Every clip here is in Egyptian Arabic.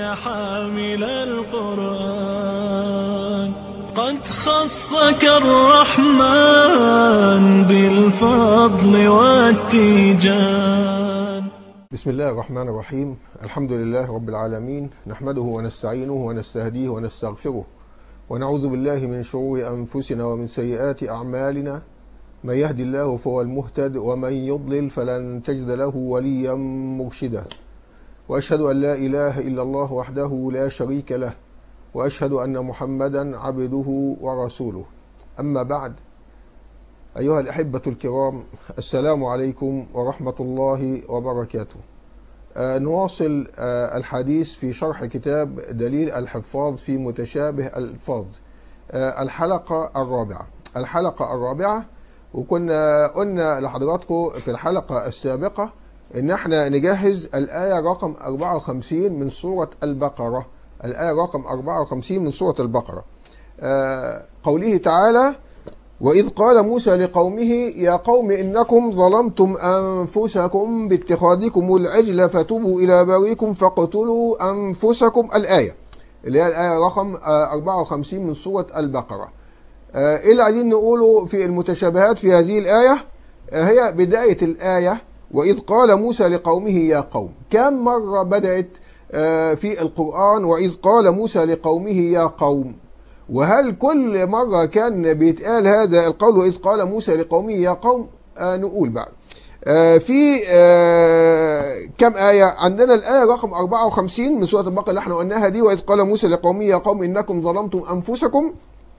يا حامل القرآن قد خصك الرحمن بالفضل والتيجان بسم الله الرحمن الرحيم الحمد لله رب العالمين نحمده ونستعينه ونستهديه ونستغفره ونعوذ بالله من شرور أنفسنا ومن سيئات أعمالنا من يهدي الله فهو المهتد ومن يضلل فلن تجد له وليا مرشدا وأشهد أن لا إله إلا الله وحده لا شريك له وأشهد أن محمدا عبده ورسوله أما بعد أيها الأحبة الكرام السلام عليكم ورحمة الله وبركاته آه نواصل آه الحديث في شرح كتاب دليل الحفاظ في متشابه الألفاظ آه الحلقة الرابعة الحلقة الرابعة وكنا قلنا لحضراتكم في الحلقة السابقة ان احنا نجهز الآية رقم 54 من سورة البقرة الآية رقم 54 من سورة البقرة آه قوله تعالى وإذ قال موسى لقومه يا قوم إنكم ظلمتم أنفسكم باتخاذكم العجل فتوبوا إلى بارئكم فاقتلوا أنفسكم الآية اللي هي الآية رقم 54 من سورة البقرة إيه اللي عايزين نقوله في المتشابهات في هذه الآية هي بداية الآية وإذ قال موسى لقومه يا قوم كم مرة بدأت في القرآن وإذ قال موسى لقومه يا قوم وهل كل مرة كان بيتقال هذا القول وإذ قال موسى لقومه يا قوم آه نقول بقى آه في آه كم آية عندنا الآية رقم 54 من سورة البقرة اللي احنا قلناها دي وإذ قال موسى لقومه يا قوم إنكم ظلمتم أنفسكم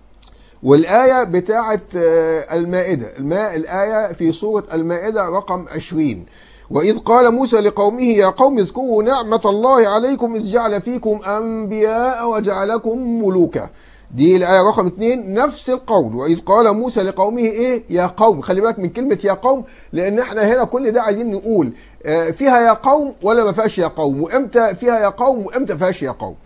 والآية بتاعة المائدة الماء الآية في سورة المائدة رقم 20 وإذ قال موسى لقومه يا قوم اذكروا نعمة الله عليكم إذ جعل فيكم أنبياء وجعلكم ملوكا دي الآية رقم اثنين نفس القول وإذ قال موسى لقومه إيه يا قوم خلي بالك من كلمة يا قوم لأن احنا هنا كل ده عايزين نقول فيها يا قوم ولا ما فيهاش يا قوم وإمتى فيها يا قوم وإمتى فيهاش يا قوم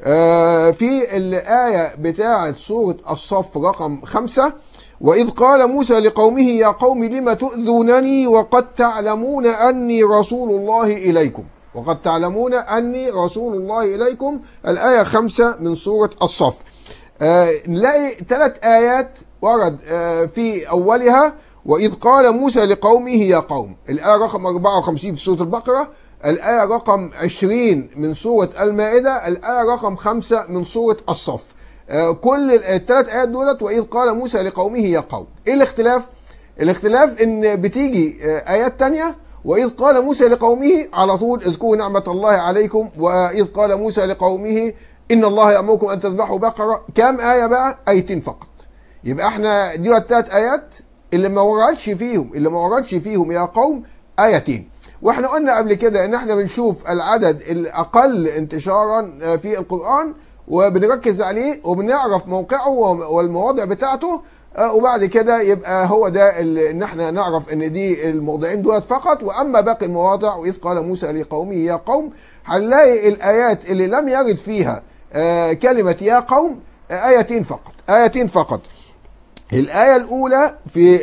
في الآية بتاعة سورة الصف رقم خمسة وإذ قال موسى لقومه يا قوم لم تؤذونني وقد تعلمون أني رسول الله إليكم وقد تعلمون أني رسول الله إليكم الآية خمسة من سورة الصف آه نلاقي ثلاث آيات ورد آه في أولها وإذ قال موسى لقومه يا قوم الآية رقم 54 في سورة البقرة الآية رقم 20 من سورة المائدة الآية رقم 5 من سورة الصف آه كل الثلاث آيات دولت وإذ قال موسى لقومه يا قوم إيه الاختلاف؟ الاختلاف إن بتيجي آيات تانية وإذ قال موسى لقومه على طول اذكروا نعمة الله عليكم وإذ قال موسى لقومه إن الله يأمركم أن تذبحوا بقرة كام آية بقى؟ آيتين فقط يبقى احنا دي الثلاث آيات اللي ما وردش فيهم اللي ما وردش فيهم يا قوم آيتين واحنا قلنا قبل كده ان احنا بنشوف العدد الاقل انتشارا في القرآن وبنركز عليه وبنعرف موقعه والمواضع بتاعته وبعد كده يبقى هو ده اللي ان احنا نعرف ان دي الموضعين دولت فقط واما باقي المواضع واذ قال موسى لقومه يا قوم هنلاقي الايات اللي لم يرد فيها آه كلمة يا قوم آه آيتين فقط آيتين فقط الآية الأولى في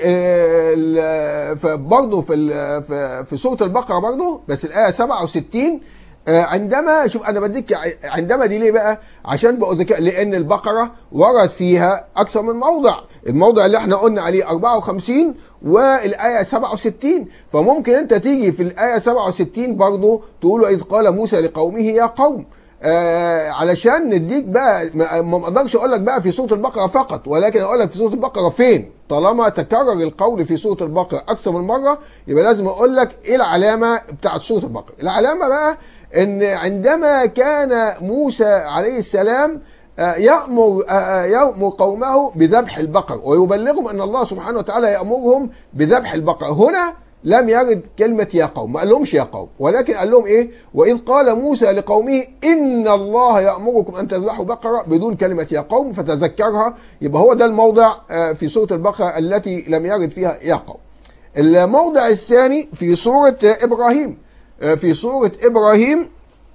آه برضه في في, في سورة البقرة برضه بس الآية 67 عندما شوف انا بديك عندما دي ليه بقى عشان بقوا ذكاء لان البقره ورد فيها اكثر من موضع الموضع اللي احنا قلنا عليه 54 والايه 67 فممكن انت تيجي في الايه 67 برضه تقول اذ قال موسى لقومه يا قوم آه علشان نديك بقى ما اقدرش اقول لك بقى في سوره البقره فقط ولكن اقول لك في سوره البقره فين طالما تكرر القول في سوره البقره اكثر من مره يبقى لازم اقول لك ايه العلامه بتاعت سوره البقره العلامه بقى ان عندما كان موسى عليه السلام يأمر يأمر قومه بذبح البقر ويبلغهم ان الله سبحانه وتعالى يأمرهم بذبح البقر هنا لم يرد كلمة يا قوم ما قال لهمش يا قوم ولكن قال لهم ايه وإذ قال موسى لقومه إن الله يأمركم أن تذبحوا بقرة بدون كلمة يا قوم فتذكرها يبقى هو ده الموضع في سورة البقرة التي لم يرد فيها يا قوم الموضع الثاني في سورة إبراهيم في سورة إبراهيم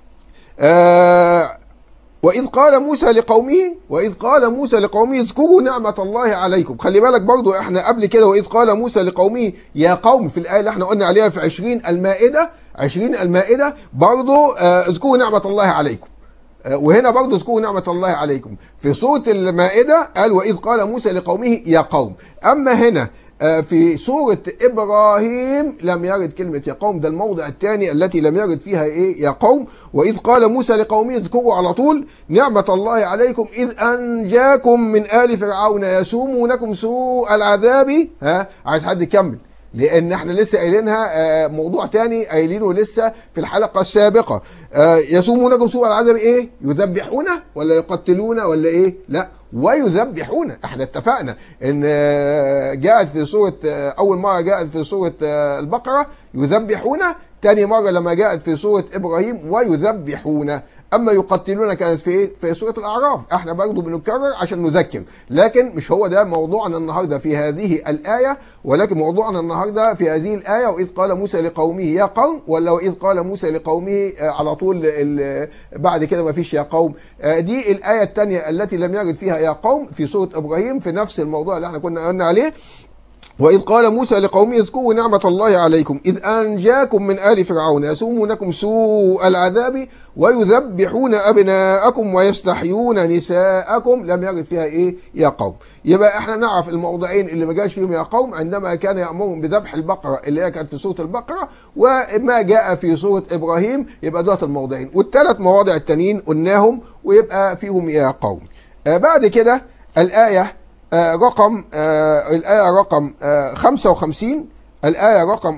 آه وإذ قال موسى لقومه وإذ قال موسى لقومه اذكروا نعمة الله عليكم خلي بالك برضو احنا قبل كده وإذ قال موسى لقومه يا قوم في الآية اللي احنا قلنا عليها في 20 المائدة 20 المائدة برضو آه اذكروا نعمة الله عليكم آه، وهنا برضه اذكروا نعمة الله عليكم في سورة المائدة قال وإذ قال موسى لقومه يا قوم أما هنا آه، في سورة إبراهيم لم يرد كلمة يا قوم ده الموضع الثاني التي لم يرد فيها إيه يا قوم وإذ قال موسى لقومه اذكروا على طول نعمة الله عليكم إذ أنجاكم من آل فرعون يسومونكم سوء العذاب ها عايز حد يكمل لان احنا لسه قايلينها آه، موضوع تاني قايلينه لسه في الحلقه السابقه آه، يسومونكم سوء العذاب ايه يذبحون ولا يقتلون ولا ايه لا ويذبحون احنا اتفقنا ان آه، جاءت في سوره آه، اول مره جاءت في سوره آه، البقره يذبحون تاني مره لما جاءت في سوره ابراهيم ويذبحون اما يقتلون كانت في ايه في سوره الاعراف احنا برضه بنكرر عشان نذكر لكن مش هو ده موضوعنا النهارده في هذه الايه ولكن موضوعنا النهارده في هذه الايه واذ قال موسى لقومه يا قوم ولا واذ قال موسى لقومه آه، على طول ال- بعد كده ما فيش يا قوم آه، دي الايه الثانيه التي لم يرد فيها يا قوم في سوره ابراهيم في نفس الموضوع اللي احنا كنا قلنا عليه وإذ قال موسى لقومه اذكروا نعمة الله عليكم إذ أنجاكم من آل فرعون يسومونكم سوء العذاب ويذبحون أبناءكم ويستحيون نساءكم لم يرد فيها إيه يا قوم يبقى احنا نعرف الموضعين اللي ما جاش فيهم يا قوم عندما كان يأمرهم بذبح البقرة اللي هي كانت في سورة البقرة وما جاء في سورة إبراهيم يبقى دوت الموضعين والثلاث مواضع التانيين قلناهم ويبقى فيهم يا قوم آه بعد كده الآية آه، رقم آه، الآية رقم آه، 55 الآية رقم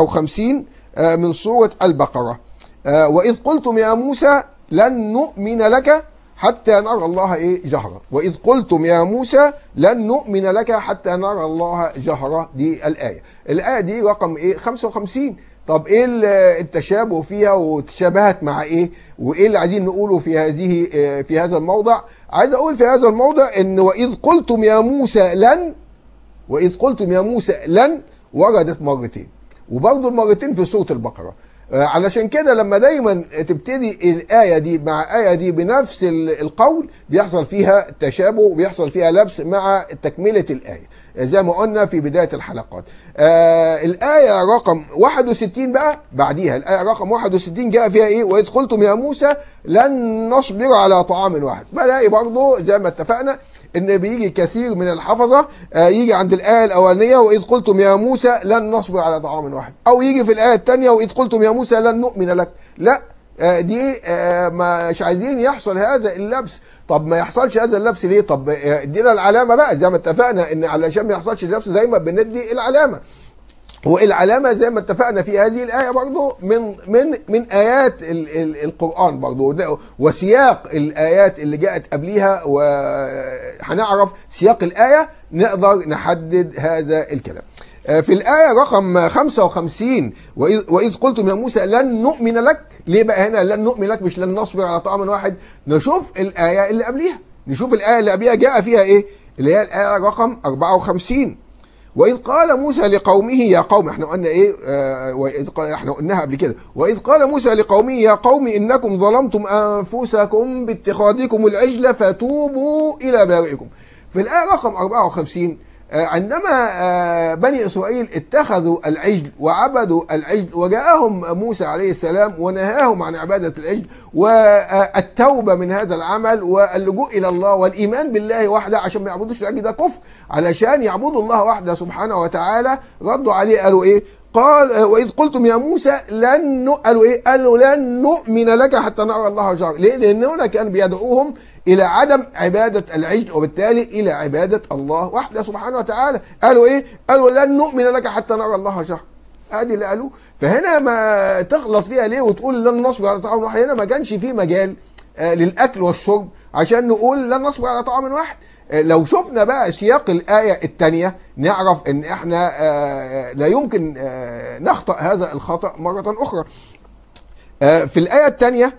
55 آه، من سورة البقرة آه، وإذ قلتم يا موسى لن نؤمن لك حتى نرى الله إيه جهرة وإذ قلتم يا موسى لن نؤمن لك حتى نرى الله جهرة دي الآية الآية دي رقم إيه 55 طب ايه ال- التشابه فيها وتشابهت مع ايه وايه اللي عايزين نقوله في هذه آه، في هذا الموضع عايز اقول في هذا الموضع ان واذ قلتم يا موسى لن واذ قلتم يا موسى لن وردت مرتين وبرضه المرتين في سوره البقره آه، علشان كده لما دايما تبتدي الآية دي مع آية دي بنفس ال- القول بيحصل فيها تشابه وبيحصل فيها لبس مع تكملة الآية زي ما قلنا في بداية الحلقات آه الآية رقم 61 بقى بعديها الآية رقم 61 جاء فيها إيه وإذ قلتم يا موسى لن نصبر على طعام واحد بلاقي برضه زي ما اتفقنا ان بيجي كثير من الحفظه آه، يجي عند الايه الاولانيه واذ قلتم يا موسى لن نصبر على طعام واحد او يجي في الايه الثانيه واذ قلتم يا موسى لن نؤمن لك لا آه، دي آه، مش عايزين يحصل هذا اللبس طب ما يحصلش هذا اللبس ليه طب آه، ادينا العلامه بقى زي ما اتفقنا ان علشان ما يحصلش اللبس دايما بندي العلامه والعلامة زي ما اتفقنا في هذه الآية برضو من من من آيات ال ال القرآن برضو وسياق الآيات اللي جاءت قبليها وهنعرف سياق الآية نقدر نحدد هذا الكلام. آه، في الآية رقم 55 وإذ, وإذ قلتم يا موسى لن نؤمن لك ليه بقى هنا لن نؤمن لك مش لن نصبر على طعام واحد نشوف الآية اللي قبليها نشوف الآية اللي قبليها جاء فيها إيه اللي هي الآية رقم 54 وإذ قال موسى لقومه يا قوم احنا قلنا ايه آه وإذ قال احنا قلناها قبل كده وإذ قال موسى لقومه يا قوم إنكم ظلمتم أنفسكم باتخاذكم العجل فتوبوا إلى بارئكم في الآية رقم 54 آه، عندما آه، بني إسرائيل اتخذوا العجل وعبدوا العجل وجاءهم موسى عليه السلام ونهاهم عن عبادة العجل والتوبة من هذا العمل واللجوء إلى الله والإيمان بالله وحده عشان ما يعبدوش العجل ده كفر علشان يعبدوا الله وحده سبحانه وتعالى ردوا عليه قالوا إيه قال آه، وإذ قلتم يا موسى لن ن... قالوا إيه قالوا لن نؤمن لك حتى نرى الله جهرا ليه لأن هنا كان بيدعوهم إلى عدم عبادة العجل وبالتالي إلى عبادة الله وحده سبحانه وتعالى قالوا إيه قالوا لن نؤمن لك حتى نرى الله جهرا ادي اللي قالوه فهنا ما تخلص فيها ليه وتقول لن نصبر على طعام واحد هنا ما كانش فيه مجال آه، للاكل والشرب عشان نقول لن نصبر على طعام واحد آه، لو شفنا بقى سياق الآية الثانية نعرف ان احنا آه، لا يمكن آه، نخطأ هذا الخطأ مرة أخرى آه، في الآية الثانية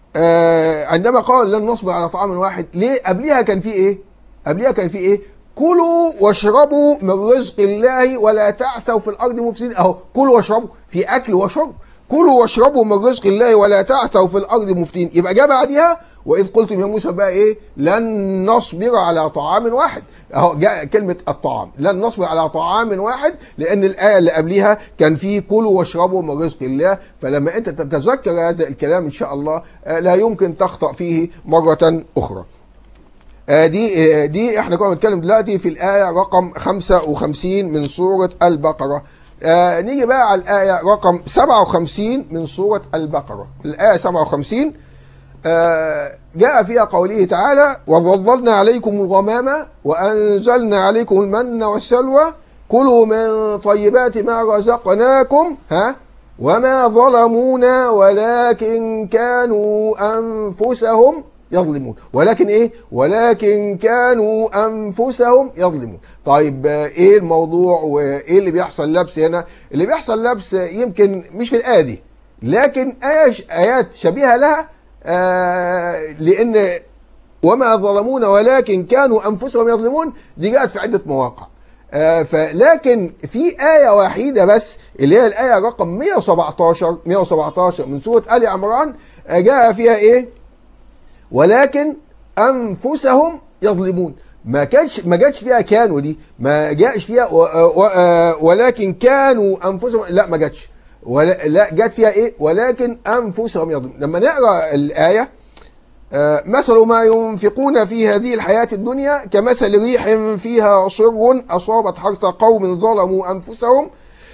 عندما قال لن نصبر على طعام واحد ليه قبليها كان في ايه قبليها كان في ايه كلوا واشربوا من رزق الله ولا تعثوا في الارض مفسدين اهو كلوا واشربوا في اكل وشرب كلوا واشربوا من رزق الله ولا تعثوا في الارض مفسدين يبقى جاء بعديها واذ قلتم يا موسى بقى ايه لن نصبر على طعام واحد اهو جاء كلمه الطعام لن نصبر على طعام واحد لان الايه اللي قبليها كان في كلوا واشربوا من رزق الله فلما انت تتذكر هذا الكلام ان شاء الله آه، لا يمكن تخطا فيه مره اخرى آه، دي آه، دي احنا كنا بنتكلم دلوقتي في الايه رقم 55 من سوره البقره آه نيجي بقى على الايه رقم 57 من سوره البقره الايه 57 آه جاء فيها قوله تعالى وظللنا عليكم الغمام وانزلنا عليكم المن والسلوى كلوا من طيبات ما رزقناكم ها وما ظلمونا ولكن كانوا انفسهم يظلمون ولكن ايه ولكن كانوا انفسهم يظلمون طيب آه، ايه الموضوع وايه اللي بيحصل لبس هنا اللي بيحصل لبس يمكن مش في الايه دي لكن آية ايات شبيهه لها آه لان وما ظلمونا ولكن كانوا انفسهم يظلمون دي جاءت في عده مواقع آه فلكن في آية وحيدة بس اللي هي الآية رقم 117 117 من سورة آل عمران آه جاء فيها إيه؟ ولكن انفسهم يظلمون ما كانش ما جاتش فيها كانوا دي ما جاش فيها و و ولكن كانوا انفسهم لا ما جاتش ولا لا جات فيها ايه ولكن انفسهم يظلمون لما نقرا الايه آه، مثل ما ينفقون في هذه الحياة الدنيا كمثل ريح فيها صر أصابت حرث قوم ظلموا أنفسهم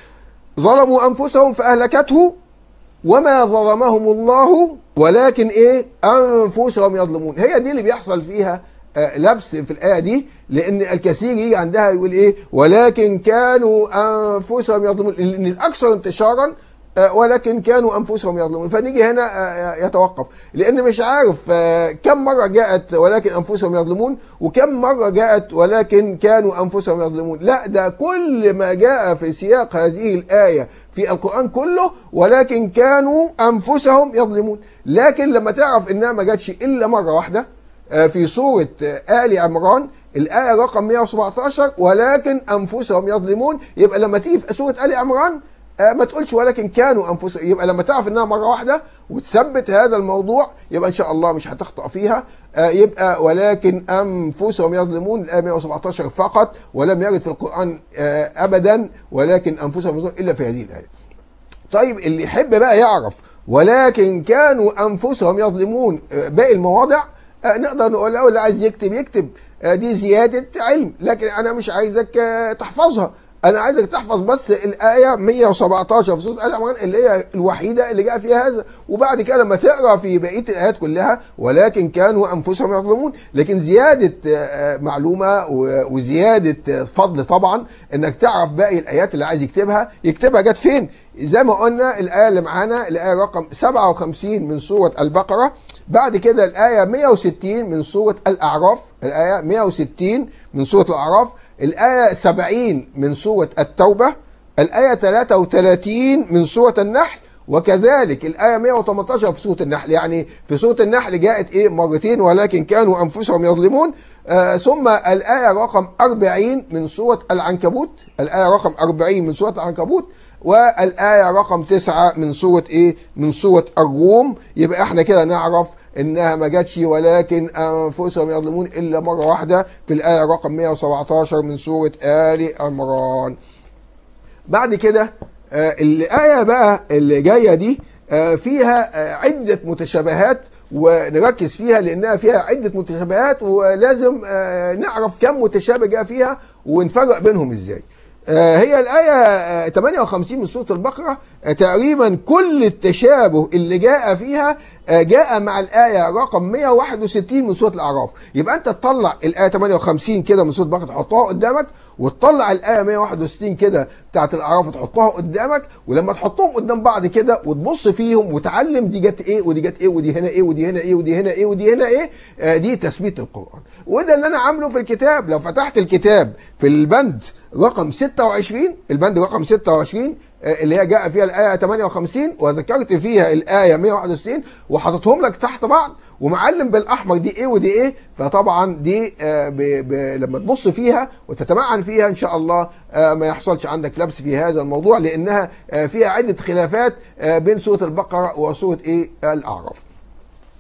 ظلموا أنفسهم فأهلكته وما ظلمهم الله ولكن ايه انفسهم يظلمون هي دي اللي بيحصل فيها آه، لبس في الايه دي لان الكثير يجي عندها يقول ايه ولكن كانوا انفسهم يظلمون لان الاكثر انتشارا آه، ولكن كانوا انفسهم يظلمون فنيجي هنا آه، يتوقف لان مش عارف آه، كم مره جاءت ولكن انفسهم يظلمون وكم مره جاءت ولكن كانوا انفسهم يظلمون لا ده كل ما جاء في سياق هذه الايه في القران كله ولكن كانوا انفسهم يظلمون لكن لما تعرف انها ما جاتش الا مره واحده آه، في سورة آه، آل عمران الآية رقم 117 ولكن أنفسهم يظلمون يبقى لما تيجي في سورة آل عمران آه، ما تقولش ولكن كانوا أنفسهم يبقى لما تعرف إنها مرة واحدة وتثبت هذا الموضوع يبقى إن شاء الله مش هتخطأ فيها آه، يبقى ولكن أنفسهم يظلمون الآية 117 فقط ولم يرد في القرآن آه، أبدا ولكن أنفسهم يظلمون إلا في هذه الآية طيب اللي يحب بقى يعرف ولكن كانوا انفسهم يظلمون آه، باقي المواضع آه، نقدر نقول له اللي عايز يكتب يكتب آه، دي زياده علم لكن انا مش عايزك آه، تحفظها انا عايزك تحفظ بس الايه 117 في سوره ال عمران اللي هي الوحيده اللي جاء فيها هذا وبعد كده لما تقرا في بقيه الايات كلها ولكن كانوا انفسهم يظلمون لكن زياده آه، آه، معلومه و- وزياده آه، فضل طبعا انك تعرف باقي الايات اللي عايز يكتبها يكتبها جت فين زي ما قلنا الايه اللي معانا الايه رقم 57 من سوره البقره بعد كده الآية 160 من سورة الأعراف الآية 160 من سورة الأعراف الآية 70 من سورة التوبة الآية 33 من سورة النحل وكذلك الآية 118 في سورة النحل يعني في سورة النحل جاءت إيه مرتين ولكن كانوا أنفسهم يظلمون آه ثم الآية رقم 40 من سورة العنكبوت الآية رقم 40 من سورة العنكبوت والآية رقم تسعة من سورة إيه؟ من سورة الروم يبقى إحنا كده نعرف إنها ما جاتش ولكن أنفسهم يظلمون إلا مرة واحدة في الآية رقم 117 من سورة آل عمران. بعد كده آه، الآية بقى اللي جاية دي آه، فيها آه، عدة متشابهات ونركز فيها لأنها فيها عدة متشابهات ولازم آه، نعرف كم متشابه جاء فيها ونفرق بينهم إزاي. آه، هي الآية آه، 58 من سورة البقرة آه، تقريبا كل التشابه اللي جاء فيها آه، جاء مع الآية رقم 161 من سورة الأعراف يبقى أنت تطلع الآية 58 كده من سورة البقرة تحطها قدامك وتطلع الآية 161 كده بتاعت الأعراف وتحطها قدامك ولما تحطهم قدام بعض كده وتبص فيهم وتعلم دي جت إيه ودي جت إيه ودي هنا إيه ودي هنا إيه ودي هنا إيه ودي هنا إيه آه، دي تثبيت القرآن وده اللي أنا عامله في الكتاب لو فتحت الكتاب في البند رقم 26 البند رقم 26 آه، اللي هي جاء فيها الآية 58 وذكرت فيها الآية 161 وحطيتهم لك تحت بعض ومعلم بالأحمر دي إيه ودي إيه فطبعا دي آه، ب ب لما تبص فيها وتتمعن فيها إن شاء الله آه، ما يحصلش عندك لبس في هذا الموضوع لأنها آه، فيها عدة خلافات آه، بين سورة البقرة وسورة إيه الأعراف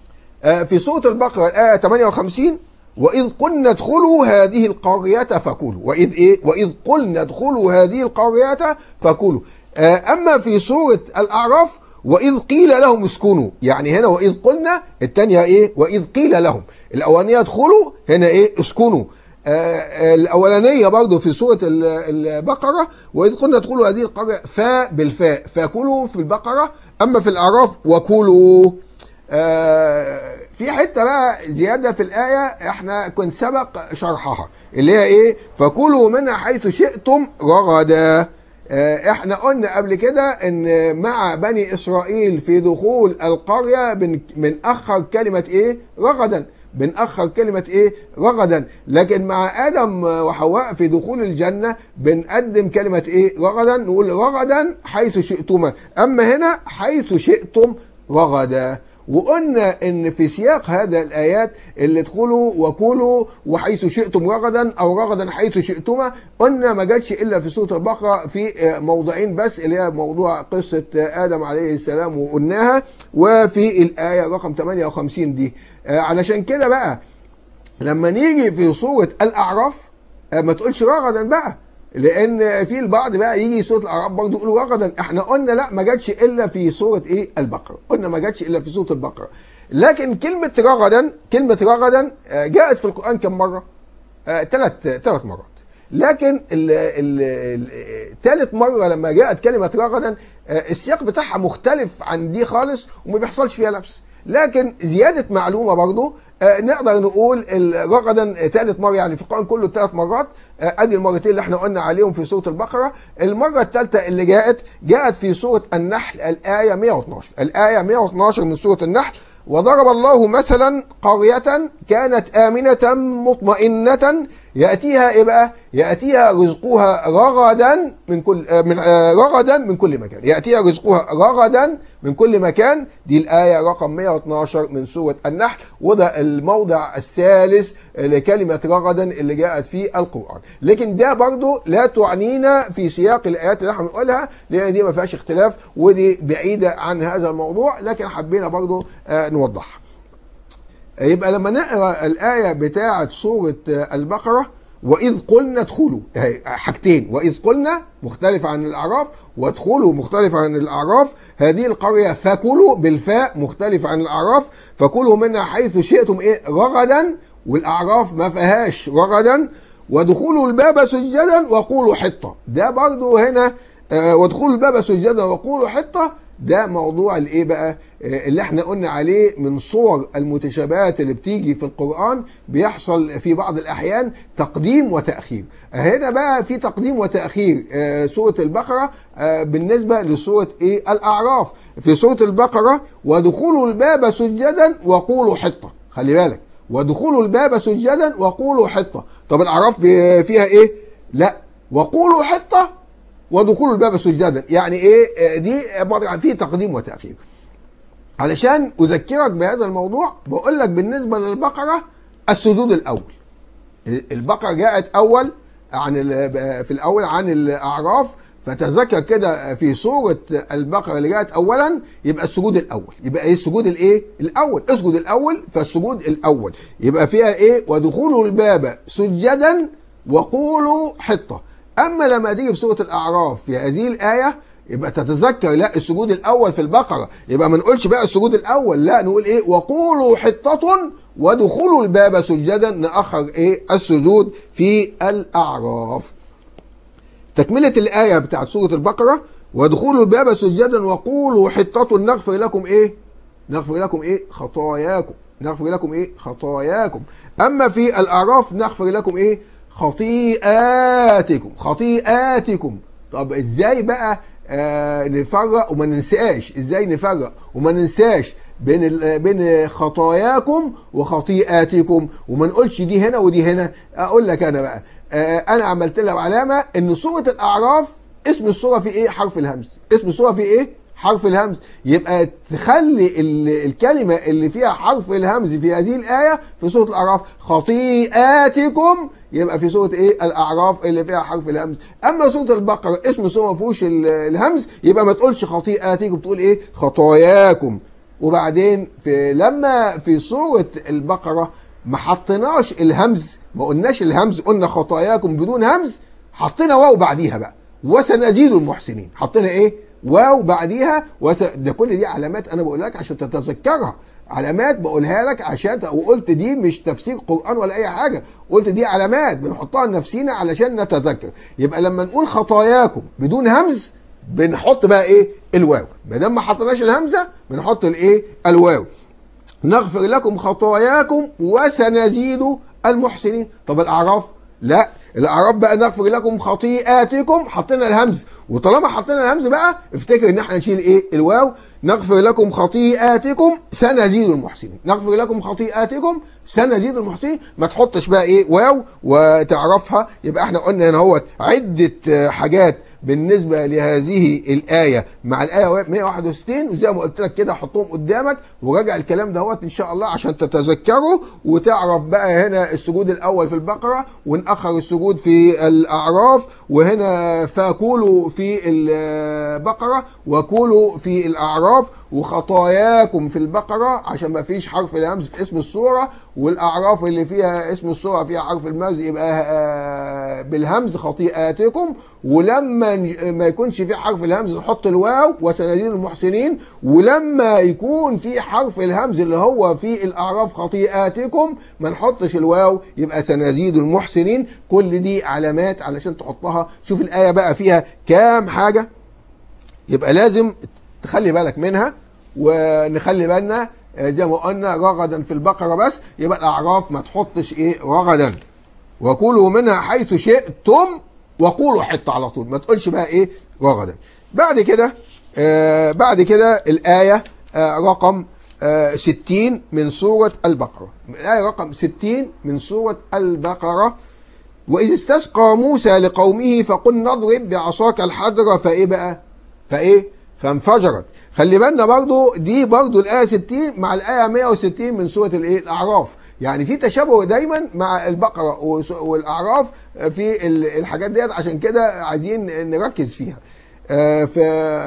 آه، في سورة البقرة الآية 58 وإذ قلنا ادخلوا هذه القرية فكلوا وإذ إيه وإذ قلنا ادخلوا هذه القرية فكلوا آه، أما في سورة الأعراف وإذ قيل لهم اسكنوا يعني هنا وإذ قلنا الثانية إيه وإذ قيل لهم الأولانية ادخلوا هنا إيه اسكنوا آه، الأولانية برضو في سورة ال- البقرة وإذ قلنا ادخلوا هذه القرية فاء بالفاء فكلوا في البقرة أما في الأعراف وكلوا آه، في حته بقى زياده في الايه احنا كنت سبق شرحها اللي هي ايه فكلوا منها حيث شئتم رغدا آه، احنا قلنا قبل كده ان مع بني اسرائيل في دخول القريه بن- بنأخر كلمه ايه رغدا بنأخر كلمة إيه؟ رغدا، لكن مع آدم وحواء في دخول الجنة بنقدم كلمة إيه؟ رغدا، نقول رغدا حيث شئتما، أما هنا حيث شئتم رغدا. وقلنا ان في سياق هذا الايات اللي ادخلوا وكلوا وحيث شئتم رغدا او رغدا حيث شئتما قلنا ما جاتش الا في سوره البقره في آه، موضعين بس اللي هي موضوع قصه آه، ادم عليه السلام وقلناها وفي الايه رقم 58 دي آه، علشان كده بقى لما نيجي في سوره الاعراف آه، ما تقولش رغدا بقى لان في البعض بقى يجي سوره الاعراف برضه يقولوا رغدا احنا قلنا لا ما جاتش الا في سوره ايه البقره قلنا ما جاتش الا في سوره البقره لكن كلمه رغدا كلمه رغدا آه، جاءت في القران كم مره ثلاث ثلاث مرات لكن ثالث مره لما جاءت كلمه رغدا آه، السياق بتاعها مختلف عن دي خالص وما بيحصلش فيها لبس لكن زياده معلومه برضو آه، نقدر نقول ال- رغدا ثالث مره يعني في القران كله ثلاث مرات آه، ادي المرتين اللي احنا قلنا عليهم في سوره البقره المره الثالثه اللي جاءت جاءت في سوره النحل الايه 112 الايه 112 من سوره النحل وضرب الله مثلا قرية كانت آمنة مطمئنة يأتيها إيه بقى؟ يأتيها رزقها رغدا من كل آه، من آه، رغدا من كل مكان، يأتيها رزقها رغدا من كل مكان، دي الآية رقم 112 من سورة النحل، وده الموضع الثالث لكلمة رغدا اللي جاءت في القرآن، لكن ده برضو لا تعنينا في سياق الآيات اللي احنا بنقولها لأن دي ما فيهاش اختلاف ودي بعيدة عن هذا الموضوع، لكن حبينا برضو آه، نوضحها. يبقى لما نقرا الايه بتاعه سوره البقره واذ قلنا ادخلوا أهي حاجتين واذ قلنا مختلف عن الاعراف وادخلوا مختلف عن الاعراف هذه القريه فكلوا بالفاء مختلف عن الاعراف فكلوا منها حيث شئتم ايه رغدا والاعراف ما فيهاش رغدا وادخلوا الباب سجدا وقولوا حطه ده برضو هنا آه، وادخلوا الباب سجدا وقولوا حطه ده موضوع الايه بقى آه، اللي احنا قلنا عليه من صور المتشابهات اللي بتيجي في القرآن بيحصل في بعض الأحيان تقديم وتأخير هنا بقى في تقديم وتأخير آه، سورة البقرة آه، بالنسبة لسورة ايه الأعراف في سورة البقرة ودخولوا الباب سجدا وقولوا حطة خلي بالك ودخولوا الباب سجدا وقولوا حطة طب الأعراف بي- فيها ايه لا وقولوا حطة ودخول الباب سجدا يعني ايه آه، دي عباره في تقديم وتاخير علشان اذكرك بهذا الموضوع بقول لك بالنسبه للبقره السجود الاول البقره جاءت اول عن ال- في الاول عن الاعراف فتذكر كده في سوره البقره اللي جاءت اولا يبقى السجود الاول يبقى ايه السجود الايه الاول اسجد الاول فالسجود الاول يبقى فيها ايه ودخولوا الباب سجدا وقولوا حطه اما لما تيجي في سوره الاعراف في هذه الايه يبقى تتذكر لا السجود الاول في البقره يبقى ما نقولش بقى السجود الاول لا نقول ايه وقولوا حطه ودخولوا الباب سجدا ناخر ايه السجود في الاعراف تكمله الايه بتاعت سوره البقره ودخولوا الباب سجدا وقولوا حطه نغفر لكم ايه نغفر لكم ايه خطاياكم نغفر لكم ايه خطاياكم اما في الاعراف نغفر لكم ايه خطيئاتكم خطيئاتكم طب ازاي بقى آه نفرق وما ننساش ازاي نفرق وما ننساش بين ال- بين خطاياكم وخطيئاتكم وما نقولش دي هنا ودي هنا اقول لك انا بقى آه انا عملت لها علامه ان سوره الاعراف اسم السوره في ايه حرف الهمز اسم السوره في ايه حرف الهمز يبقى تخلي ال- الكلمة اللي فيها حرف الهمز في هذه الآية في سورة الأعراف خطيئاتكم يبقى في سورة إيه الأعراف اللي فيها حرف الهمز أما سورة البقرة اسم السورة ما فيهوش ال- الهمز يبقى ما تقولش خطيئاتكم تقول إيه خطاياكم وبعدين في لما في سوره البقره ما حطيناش الهمز ما قلناش الهمز قلنا خطاياكم بدون همز حطينا واو بعديها بقى وسنزيد المحسنين حطينا ايه واو بعديها وس... ده كل دي علامات انا بقول لك عشان تتذكرها علامات بقولها لك عشان ت- وقلت دي مش تفسير قرآن ولا أي حاجة قلت دي علامات بنحطها لنفسينا علشان نتذكر يبقى لما نقول خطاياكم بدون همز بنحط بقى ايه الواو ما دام ما حطيناش الهمزة بنحط الايه الواو نغفر لكم خطاياكم وسنزيد المحسنين طب الاعراف لا الاعراف بقى نغفر لكم خطيئاتكم حطينا الهمز وطالما حطينا الهمز بقى افتكر ان احنا نشيل ايه الواو نغفر لكم خطيئاتكم سنزيد المحسنين نغفر لكم خطيئاتكم سنزيد المحسنين ما تحطش بقى ايه واو وتعرفها يبقى احنا قلنا هنا هو عده آه، حاجات بالنسبه لهذه الايه مع الايه 161 وزي ما قلت لك كده حطهم قدامك وراجع الكلام دهوت ان شاء الله عشان تتذكره وتعرف بقى هنا السجود الاول في البقره ونأخر السجود في الاعراف وهنا فكولوا في البقره وكولوا في الاعراف وخطاياكم في البقره عشان ما فيش حرف الهمز في اسم السوره والاعراف اللي فيها اسم السوره فيها حرف المهز يبقى آه، بالهمز خطيئاتكم ولما ن- ما يكونش في حرف الهمز نحط الواو وسنزيد المحسنين ولما يكون في حرف الهمز اللي هو في الاعراف خطيئاتكم ما نحطش الواو يبقى سنزيد المحسنين كل دي علامات علشان تحطها شوف الايه بقى فيها كام حاجه يبقى لازم تخلي بالك منها ونخلي بالنا آه، زي ما قلنا رغدا في البقره بس يبقى الاعراف ما تحطش ايه رغدا وكلوا منها حيث شئتم وقولوا حتى على طول ما تقولش بقى ايه رغدا بعد كده آه بعد كده الايه آه رقم آه 60 من سوره البقره الايه رقم 60 من سوره البقره وإذ استسقى موسى لقومه فقل نضرب بعصاك الحجر فإيه بقى؟ فإيه؟ فانفجرت. خلي بالنا برضو دي برضو الآية 60 مع الآية 160 من سورة الإيه؟ الأعراف. يعني في تشابه دايما مع البقرة وس- والأعراف في ال- الحاجات ديت عشان كده عايزين نركز فيها. آه، في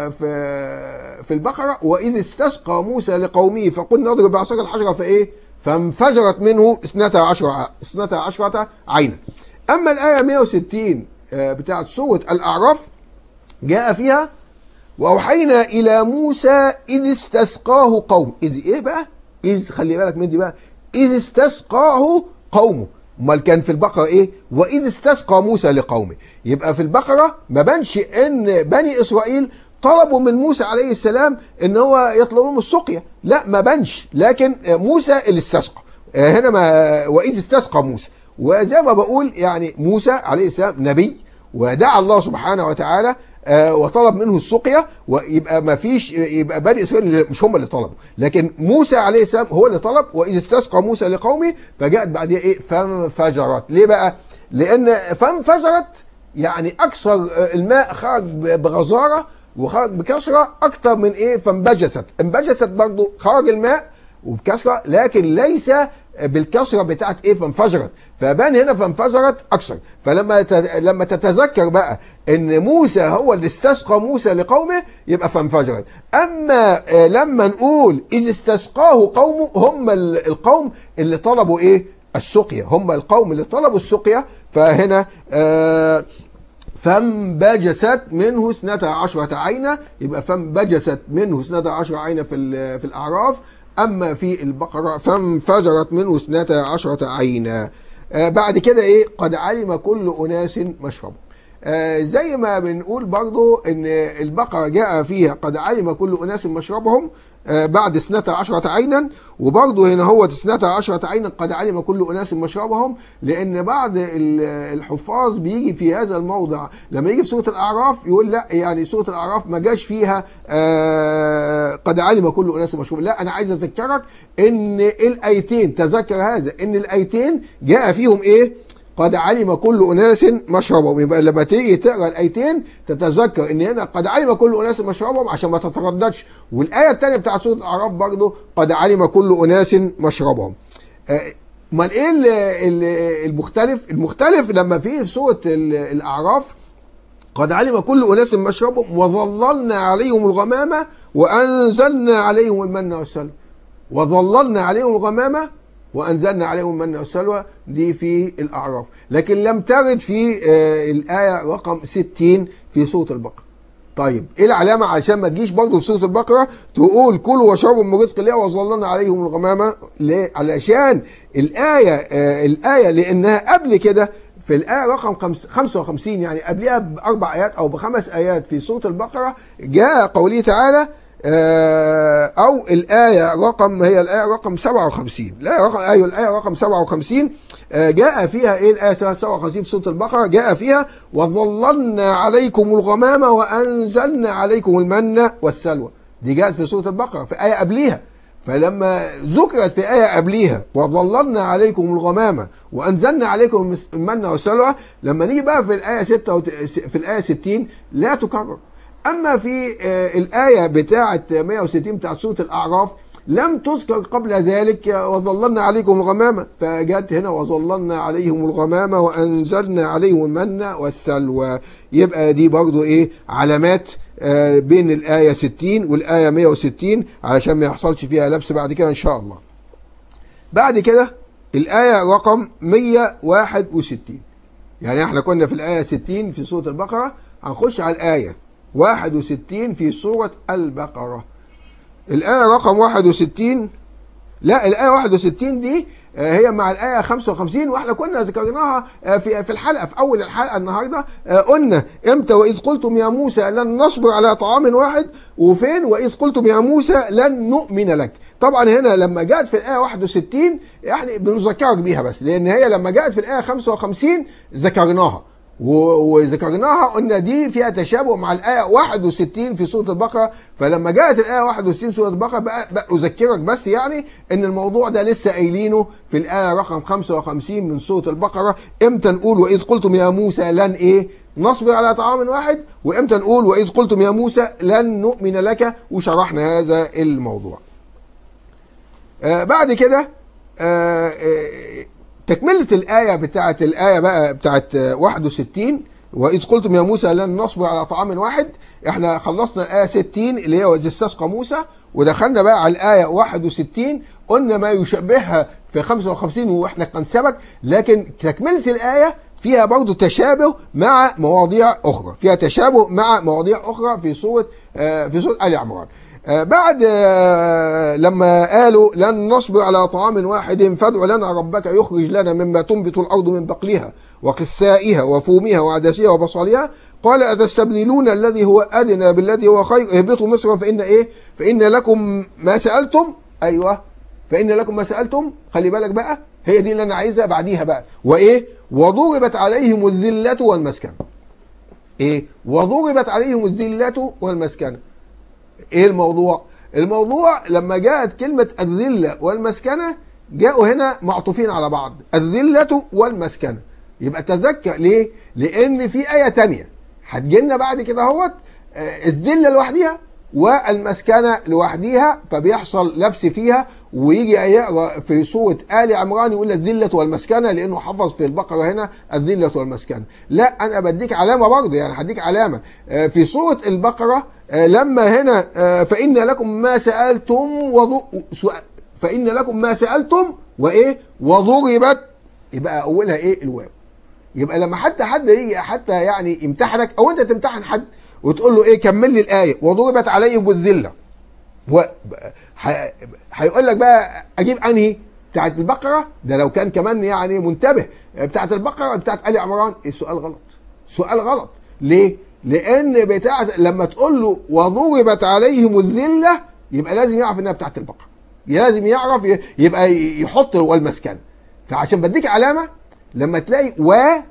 في في البقرة وإذ استسقى موسى لقومه فقل نضرب بعصاك الحجر فإيه؟ فانفجرت منه اثنتا عشرة اثنتا عشرة عينا. أما الآية 160 آه، بتاعت سورة الأعراف جاء فيها وأوحينا إلى موسى إذ استسقاه قوم إذ إيه بقى؟ إذ خلي بالك من دي بقى إذ استسقاه قومه امال كان في البقره ايه واذ استسقى موسى لقومه يبقى في البقره ما بانش ان بني اسرائيل طلبوا من موسى عليه السلام ان هو يطلب لهم السقيا لا ما بانش لكن موسى اللي استسقى آه، هنا ما واذ استسقى موسى وزي ما بقول يعني موسى عليه السلام نبي ودعا الله سبحانه وتعالى آه، وطلب منه السقيا ويبقى ما فيش يبقى بني اسرائيل اللي- مش هم اللي طلبوا لكن موسى عليه السلام هو اللي طلب واذ استسقى موسى لقومه فجاءت بعدها ايه فانفجرت ليه بقى لان فانفجرت يعني اكثر آه، الماء خرج ب- بغزاره وخرج بكثره اكثر من ايه فانبجست انبجست برضو خرج الماء وبكثره لكن ليس بالكثره بتاعت ايه فانفجرت فبان هنا فانفجرت اكثر فلما ت- لما تتذكر بقى ان موسى هو اللي استسقى موسى لقومه يبقى فانفجرت اما آه، لما نقول اذ استسقاه قومه هم ال- القوم اللي طلبوا ايه السقيا هم القوم اللي طلبوا السقيا فهنا آه فانبجست منه اثنتا عشرة عينا يبقى فانبجست منه اثنتا عشرة عينا في ال- في الأعراف أما في البقرة فانفجرت منه اثنتا عشرة عينا آه بعد كده إيه قد علم كل أناس مشربهم آه زي ما بنقول برضو ان البقرة جاء فيها قد علم كل أناس مشربهم آه بعد اثنتا عشرة عينا وبرضو هنا هو اثنتا عشرة عينا قد علم كل أناس مشربهم لأن بعض ال- الحفاظ بيجي في هذا الموضع لما يجي في سورة الأعراف يقول لا يعني سورة الأعراف ما جاش فيها آه قد علم كل أناس مشربهم لا أنا عايز أذكرك إن الآيتين تذكر هذا إن الآيتين جاء فيهم إيه قد علم كل اناس مشربهم يبقى لما تيجي تقرا الايتين تتذكر ان هنا قد علم كل اناس مشربهم عشان ما تترددش والايه الثانيه بتاعت سوره الاعراف برضه قد علم كل اناس مشربهم آه، امال ايه ال- ال- المختلف المختلف لما في في سوره ال- الاعراف قد علم كل أناس مشربهم وظللنا عليهم الغمامة وأنزلنا عليهم المن والسلوى وظللنا عليهم الغمامة وأنزلنا عليهم المن والسلوى دي في الأعراف لكن لم ترد في آه، الآية رقم 60 في سورة البقرة طيب ايه العلامة عشان ما تجيش برضه في سورة البقرة تقول كلوا واشربوا من رزق الله وظللنا عليهم الغمامة ليه؟ علشان الآية آه الآية لأنها قبل كده في الآية رقم خمس- 55 يعني قبلها بأربع آيات أو بخمس آيات في سورة البقرة جاء قوله تعالى آه، أو الآية رقم هي الآية رقم 57 لا رقم أيوه الآية رقم 57 آه، جاء فيها إيه الآية 57 في سورة البقرة جاء فيها وظللنا عليكم الغمام وأنزلنا عليكم المن والسلوى دي جاءت في سورة البقرة في آية قبليها فلما ذكرت في آية قبليها وظللنا عليكم الغمامة وأنزلنا عليكم المن والسلوى لما نيجي بقى في الآية 6 وت- في الآية 60 لا تكرر أما في آه، الآية بتاعة 160 بتاعة سورة الأعراف لم تذكر قبل ذلك وظللنا عليكم الغمامة فجت هنا وظللنا عليهم الغمامة وأنزلنا عليهم المن والسلوى يبقى دي برضو إيه علامات آه، بين الآية 60 والآية 160 علشان ما يحصلش فيها لبس بعد كده إن شاء الله بعد كده الآية رقم 161 يعني احنا كنا في الآية 60 في سورة البقرة هنخش على الآية 61 في سورة البقرة الآية رقم 61 لا الآية 61 دي آه، هي مع الآية 55 واحنا كنا ذكرناها آه، في في الحلقة في أول الحلقة النهاردة آه، قلنا إمتى وإذ قلتم يا موسى لن نصبر على طعام واحد وفين وإذ قلتم يا موسى لن نؤمن لك طبعا هنا لما جاءت في الآية 61 يعني بنذكرك بيها بس لأن هي لما جاءت في الآية 55 ذكرناها و- وذكرناها قلنا دي فيها تشابه مع الآية 61 في سورة البقرة فلما جاءت الآية 61 في سورة البقرة بقى, بقى أذكرك بس يعني إن الموضوع ده لسه قايلينه في الآية رقم 55 من سورة البقرة إمتى نقول وإذ قلتم يا موسى لن إيه نصبر على طعام واحد وإمتى نقول وإذ قلتم يا موسى لن نؤمن لك وشرحنا هذا الموضوع آه بعد كده آه آه تكملة الآية بتاعت الآية بقى بتاعت آه، 61 وإذ قلتم يا موسى لن نصبر على طعام واحد احنا خلصنا الآية 60 اللي هي وإذ استسقى موسى ودخلنا بقى على الآية 61 قلنا ما يشبهها في 55 واحنا كان سبق لكن تكملة الآية فيها برضو تشابه مع مواضيع أخرى فيها تشابه مع مواضيع أخرى في سورة آه، في سورة آل عمران آه، بعد آه، لما قالوا لن نصبر على طعام واحد فادع لنا ربك يخرج لنا مما تنبت الأرض من بقلها وقثائها وفومها وعدسها وبصلها قال أتستبدلون الذي هو أدنى بالذي هو خير اهبطوا مصر فإن إيه فإن لكم ما سألتم أيوه فإن لكم ما سألتم خلي بالك بقى هي دي اللي أنا عايزها بعديها بقى وإيه وضربت عليهم الذلة والمسكنة إيه وضربت عليهم الذلة والمسكنة ايه الموضوع الموضوع لما جاءت كلمة الذلة والمسكنة جاءوا هنا معطوفين على بعض الذلة والمسكنة يبقى تذكر ليه لان في آية تانية هتجيلنا بعد كده اهوت آه، الذلة لوحديها والمسكنة لوحديها فبيحصل لبس فيها ويجي يقرا في سورة آل عمران يقول الذلة والمسكنة لأنه حفظ في البقرة هنا الذلة والمسكنة لا أنا بديك علامة برضه يعني هديك علامة آه، في سورة البقرة آه، لما هنا آه، فإن لكم ما سألتم وضو... سؤال- فإن لكم ما سألتم وإيه وضربت يبقى أولها إيه الواو يبقى لما حتى حد يجي حتى يعني يمتحنك او انت تمتحن حد وتقول له ايه كمل لي الايه وضربت عليهم الذله و ح- هيقول لك بقى اجيب انهي بتاعت البقره ده لو كان كمان يعني منتبه بتاعت البقره بتاعت ال عمران السؤال غلط سؤال غلط ليه لان بتاعت لما تقول له وضربت عليهم الذله يبقى لازم يعرف انها بتاعت البقره لازم يعرف ي- يبقى يحط والمسكن فعشان بديك علامه لما تلاقي و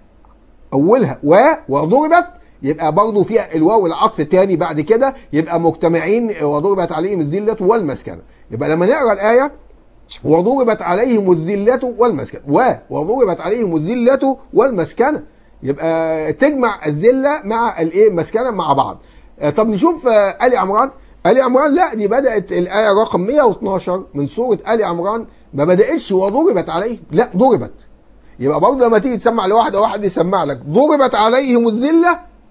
اولها و وضربت يبقى برضه فيها الواو العطف تاني بعد كده يبقى مجتمعين وضربت عليهم الذله والمسكنه يبقى لما نقرا الايه وضربت عليهم الذله والمسكنه و وضربت عليهم الذله والمسكنه يبقى تجمع الذله مع الايه المسكنه مع بعض آه، طب نشوف آه، ال عمران ال عمران لا دي بدات الايه رقم 112 من سوره ال عمران ما بداتش وضربت عليهم لا ضربت يبقى برضه لما تيجي تسمع لواحد او واحد يسمع لك ضربت عليهم الذله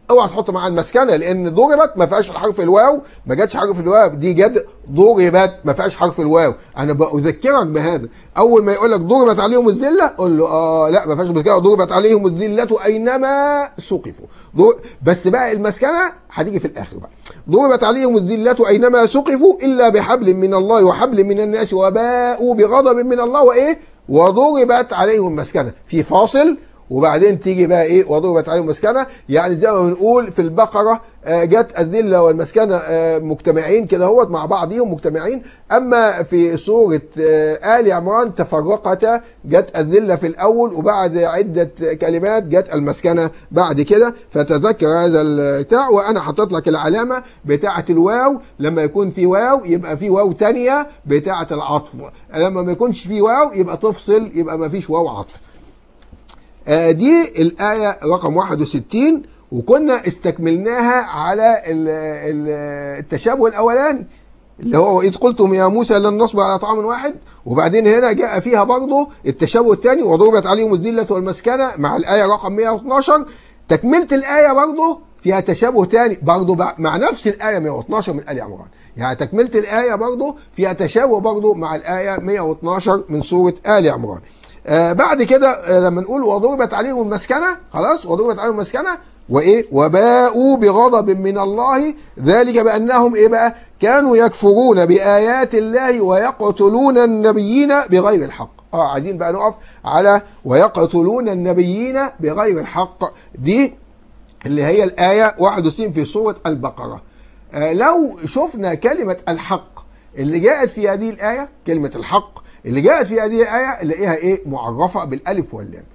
اوعى تحط معاها المسكنه لان ضربت ما فيهاش حرف الواو ما جاتش حرف الواو دي جد ضربت ما فيهاش حرف الواو انا بذكرك بهذا اول ما يقول لك ضربت عليهم الذله قول له اه لا ما فيهاش مسكنه ضربت عليهم الذله اينما سقفوا ضر- بس بقى المسكنه هتيجي في الاخر بقى ضربت عليهم الذله اينما سقفوا الا بحبل من الله وحبل من الناس وباءوا بغضب من الله وايه وضربت عليهم المسكنه في فاصل وبعدين تيجي بقى ايه وضربت عليهم مسكنه يعني زي ما بنقول في البقره آه، جت الذله والمسكنه آه، مجتمعين كده هوت مع بعضهم مجتمعين اما في سوره آه، ال عمران تفرقتا جت الذله في الاول وبعد عده كلمات جت المسكنه بعد كده فتذكر هذا البتاع وانا حطيت لك العلامه بتاعه الواو لما يكون في واو يبقى في واو تانية بتاعه العطف لما ما يكونش في واو يبقى تفصل يبقى ما فيش واو عطف آه، دي الآية رقم 61 وكنا استكملناها على ال- ال- التشابه الأولاني اللي هو إذ قلتم يا موسى لن نصبر على طعام واحد وبعدين هنا جاء فيها برضه التشابه الثاني وضربت عليهم الذلة والمسكنة مع الآية رقم 112 تكملة الآية برضه فيها تشابه ثاني برضه بع- مع نفس الآية 112 من آل عمران يعني تكملة الآية برضه فيها تشابه برضه مع الآية 112 من سورة آل عمران آه بعد كده آه لما نقول وضربت عليهم المسكنه خلاص وضربت عليهم المسكنه وايه وباءوا بغضب من الله ذلك بانهم ايه بقى كانوا يكفرون بايات الله ويقتلون النبيين بغير الحق اه عايزين بقى نقف على ويقتلون النبيين بغير الحق دي اللي هي الآية 61 في سورة البقرة آه، لو شفنا كلمة الحق اللي جاءت في هذه الآية كلمة الحق اللي جاءت في هذه الآية نلاقيها إيه معرفة بالألف واللام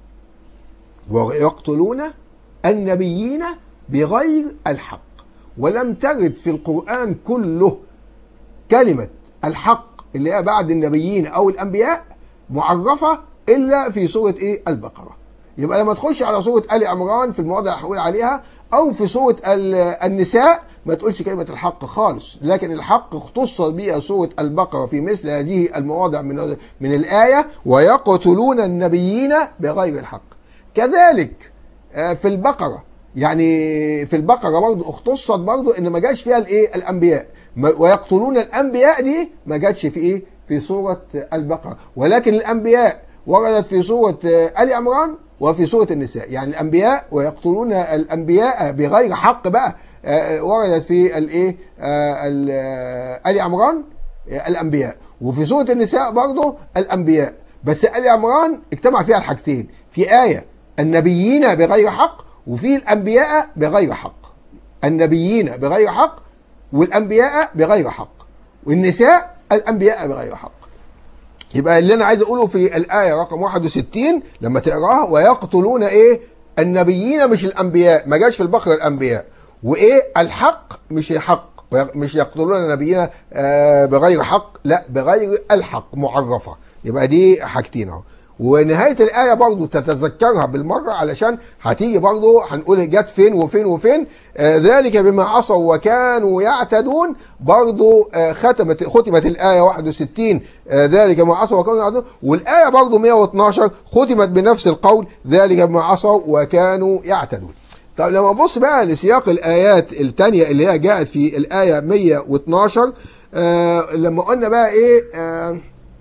ويقتلون النبيين بغير الحق ولم ترد في القرآن كله كلمة الحق اللي هي بعد النبيين أو الأنبياء معرفة إلا في سورة إيه البقرة يبقى لما تخش على سورة آل عمران في المواضع اللي هقول عليها أو في سورة ال- النساء ما تقولش كلمة الحق خالص لكن الحق اختص بها سورة البقرة في مثل هذه المواضع من من الآية ويقتلون النبيين بغير الحق كذلك آه، في البقرة يعني في البقرة برضه اختصت برضه ان ما جاش فيها الايه الانبياء ما- ويقتلون الانبياء دي ما جاتش في ايه في سورة البقرة ولكن الانبياء وردت في سورة آه، آل عمران وفي سورة النساء يعني الانبياء ويقتلون الانبياء بغير حق بقى آه، وردت في الايه آه، ال- آه، آل عمران آه، الانبياء وفي سورة النساء برضه الانبياء بس آل عمران اجتمع فيها الحاجتين في آية النبيين بغير حق وفي الأنبياء بغير حق النبيين بغير حق والأنبياء بغير حق والنساء الأنبياء بغير حق يبقى اللي أنا عايز أقوله في الآية رقم 61 لما تقراها ويقتلون إيه النبيين مش الأنبياء ما جاش في البقرة الأنبياء وإيه الحق مش الحق مش يقتلون النبيين آه، بغير حق لا بغير الحق معرفة يبقى دي حاجتين اهو ونهاية الآية برضو تتذكرها بالمرة علشان هتيجي برضو هنقول جت فين وفين وفين آه ذلك بما عصوا وكانوا يعتدون برضو آه ختمت ختمت الآية 61 آه ذلك بما عصوا وكانوا يعتدون والآية برضو 112 ختمت بنفس القول ذلك بما عصوا وكانوا يعتدون طب لما نبص بقى لسياق الآيات التانية اللي هي جاءت في الآية 112 آه لما قلنا بقى إيه آه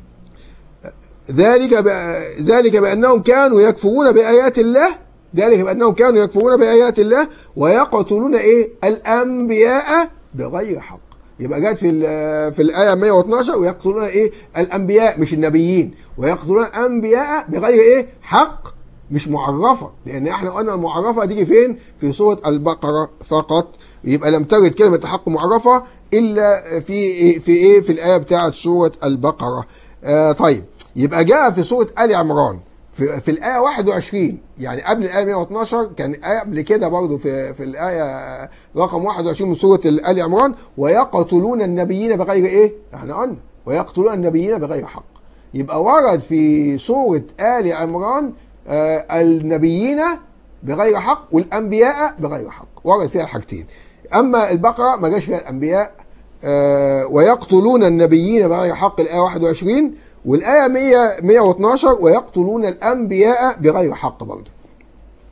ذلك ب- ذلك بأنهم كانوا يكفرون بآيات الله ذلك بأنهم كانوا يكفرون بآيات الله ويقتلون إيه الأنبياء بغير حق يبقى جت في ال- في الآية 112 ويقتلون إيه الأنبياء مش النبيين ويقتلون الأنبياء بغير إيه حق مش معرفة لأن احنا قلنا المعرفة هتيجي فين في سورة البقرة فقط يبقى لم ترد كلمة حق معرفة إلا في في إيه في الآية بتاعة سورة البقرة آه طيب يبقى جاء في سورة آل عمران في, في الآية 21 يعني قبل الآية 112 كان قبل كده برضو في في الآية رقم 21 من سورة آل عمران ويقتلون النبيين بغير إيه؟ احنا قلنا ويقتلون النبيين بغير حق يبقى ورد في سورة آل عمران آه النبيين بغير حق والأنبياء بغير حق ورد فيها الحاجتين أما البقرة ما جاش فيها الأنبياء آه ويقتلون النبيين بغير حق الآية 21 والآية 100 112 ويقتلون الأنبياء بغير حق برضه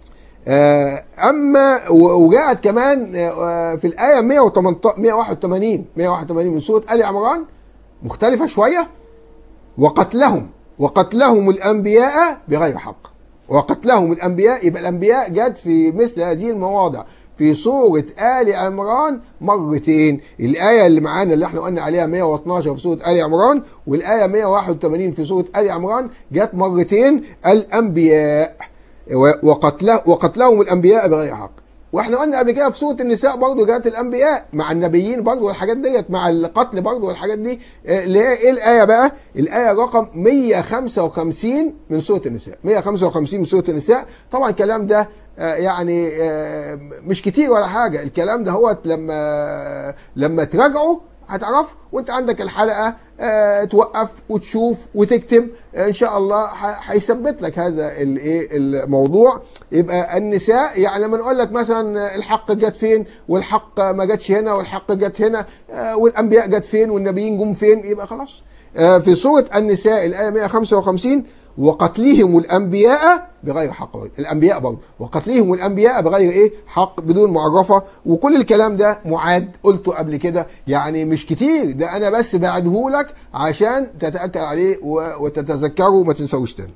آه، اما و- وجاءت كمان آه، في الايه 181 181 181 من سوره ال عمران مختلفه شويه وقتلهم وقتلهم الانبياء بغير حق وقتلهم الانبياء يبقى الانبياء جت في مثل هذه المواضع في سورة آل عمران مرتين الآية اللي معانا اللي احنا قلنا عليها 112 في سورة آل عمران والآية 181 في سورة آل عمران جت مرتين الأنبياء وقتله وقتلهم الأنبياء بغير حق واحنا قلنا قبل كده في سوره النساء برضه جاءت الانبياء مع النبيين برضه والحاجات ديت مع القتل برضه والحاجات دي آه، اللي هي ايه الايه بقى؟ الايه رقم 155 من سوره النساء 155 من سوره النساء طبعا الكلام ده آه، يعني آه، مش كتير ولا حاجه الكلام ده هو لما لما تراجعه هتعرف وانت عندك الحلقه آه، توقف وتشوف وتكتب آه، ان شاء الله ح- هيثبت لك هذا الايه الموضوع يبقى النساء يعني لما نقول لك مثلا الحق جت فين والحق ما جاتش هنا والحق جت هنا آه، والانبياء جت فين والنبيين جم فين يبقى خلاص آه، في سوره النساء الايه 155 وقتلهم الانبياء بغير حق الانبياء برضه وقتلهم الانبياء بغير ايه حق بدون معرفه وكل الكلام ده معاد قلته قبل كده يعني مش كتير ده انا بس بعده لك عشان تتاكد عليه و- وتتذكره وما تنسوش تاني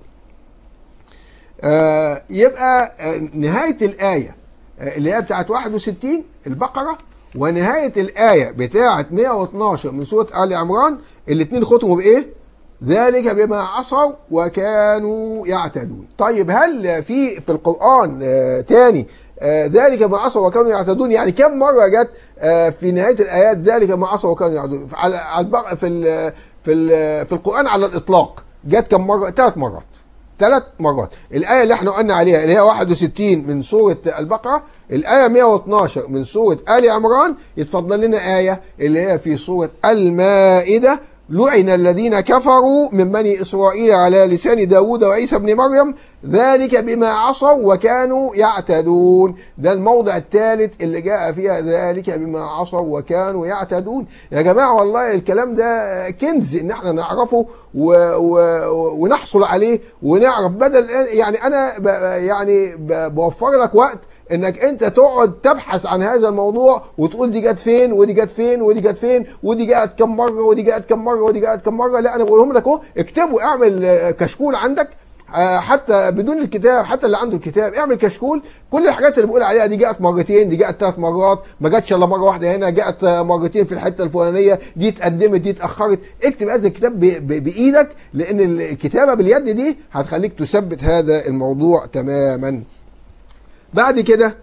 آه، يبقى آه، نهايه الايه آه، اللي هي بتاعت 61 البقره ونهايه الايه بتاعت 112 من سوره ال عمران الاثنين ختموا بايه؟ ذلك بما عصوا وكانوا يعتدون طيب هل في في القرآن آه تاني آه ذلك ما عصوا وكانوا يعتدون يعني كم مرة جت آه في نهاية الآيات ذلك ما عصوا وكانوا يعتدون على على البق- في ال في ال في القرآن على الإطلاق جت كم مرة ثلاث مرات ثلاث مرات الآية اللي احنا قلنا عليها اللي هي 61 من سورة البقرة الآية 112 من سورة آل عمران يتفضل لنا آية اللي هي في سورة المائدة لعن الذين كفروا من بني إسرائيل على لسان داود وعيسى بن مريم ذلك بما عصوا وكانوا يعتدون ده الموضع الثالث اللي جاء فيها ذلك بما عصوا وكانوا يعتدون يا جماعة والله الكلام ده كنز ان احنا نعرفه و و ونحصل عليه ونعرف بدل يعني انا ب يعني ب بوفر لك وقت انك انت تقعد تبحث عن هذا الموضوع وتقول دي جت فين ودي جت فين ودي جت فين ودي جت كم مره ودي جت كم مره ودي جت كم مره لا انا بقولهم لك اهو اكتبوا اعمل آه، كشكول عندك آه، حتى بدون الكتاب حتى اللي عنده الكتاب اعمل كشكول كل الحاجات اللي بقول عليها دي جاءت مرتين دي جاءت ثلاث مرات ما جاتش الا مره واحده هنا جاءت آه، مرتين في الحته الفلانيه دي اتقدمت دي اتاخرت اكتب هذا الكتاب ب- ب- بايدك لان الكتابه باليد دي هتخليك تثبت هذا الموضوع تماما بعد كده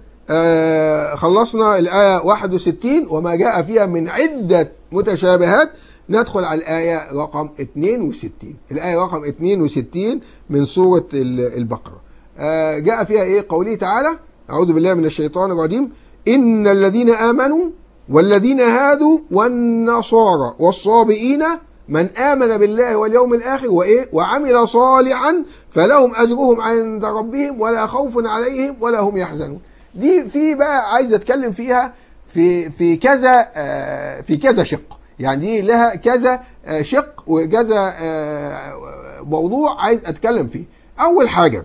آه خلصنا الآية 61 وما جاء فيها من عدة متشابهات ندخل على الآية رقم 62 الآية رقم 62 من سورة ال- البقرة آه جاء فيها إيه قوله تعالى أعوذ بالله من الشيطان الرجيم إن الذين آمنوا والذين هادوا والنصارى والصابئين من آمن بالله واليوم الآخر وإيه وعمل صالحا فلهم أجرهم عند ربهم ولا خوف عليهم ولا هم يحزنون دي في بقى عايز أتكلم فيها في في كذا آه، في كذا شق يعني دي لها كذا آه، شق وكذا آه، موضوع عايز أتكلم فيه أول حاجة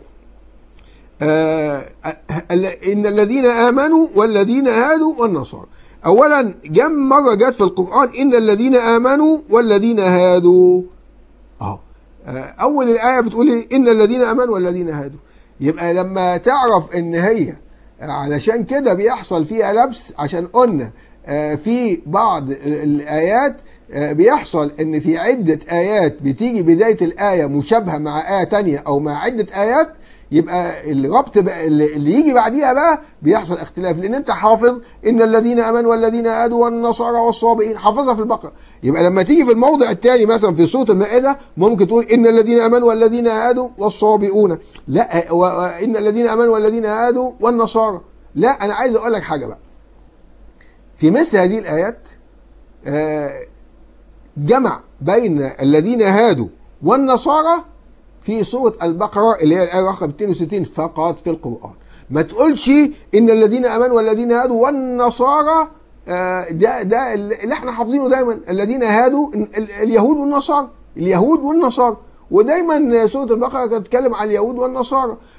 آه، ال- إن الذين آمنوا والذين هادوا والنصارى أولا كم مرة جت في القرآن إن الذين آمنوا والذين هادوا أهو آه، أول الآية بتقول إيه؟ إن الذين آمنوا والذين هادوا يبقى لما تعرف إن هي آه، علشان كده بيحصل فيها لبس عشان قلنا آه، في بعض الآيات آه، بيحصل ان في عدة ايات بتيجي بداية الآية مشابهة مع آية تانية او مع عدة ايات يبقى الربط بقى اللي اللي يجي بعديها بقى بيحصل اختلاف لان انت حافظ ان الذين امنوا والذين هادوا والنصارى والصابئين حافظها في البقره يبقى لما تيجي في الموضع الثاني مثلا في سوره المائده ممكن تقول ان الذين امنوا والذين هادوا والصابئون لا و- و- ان الذين امنوا والذين هادوا والنصارى لا انا عايز اقول لك حاجه بقى في مثل هذه الايات آه، جمع بين الذين هادوا والنصارى في سورة البقرة اللي هي الآية رقم 62 فقط في القرآن ما تقولش إن الذين آمنوا والذين هادوا والنصارى آه، ده ده اللي احنا حافظينه دايما الذين هادوا ال- ال- اليهود والنصارى اليهود والنصارى ودايما سورة البقرة كانت بتتكلم عن اليهود والنصارى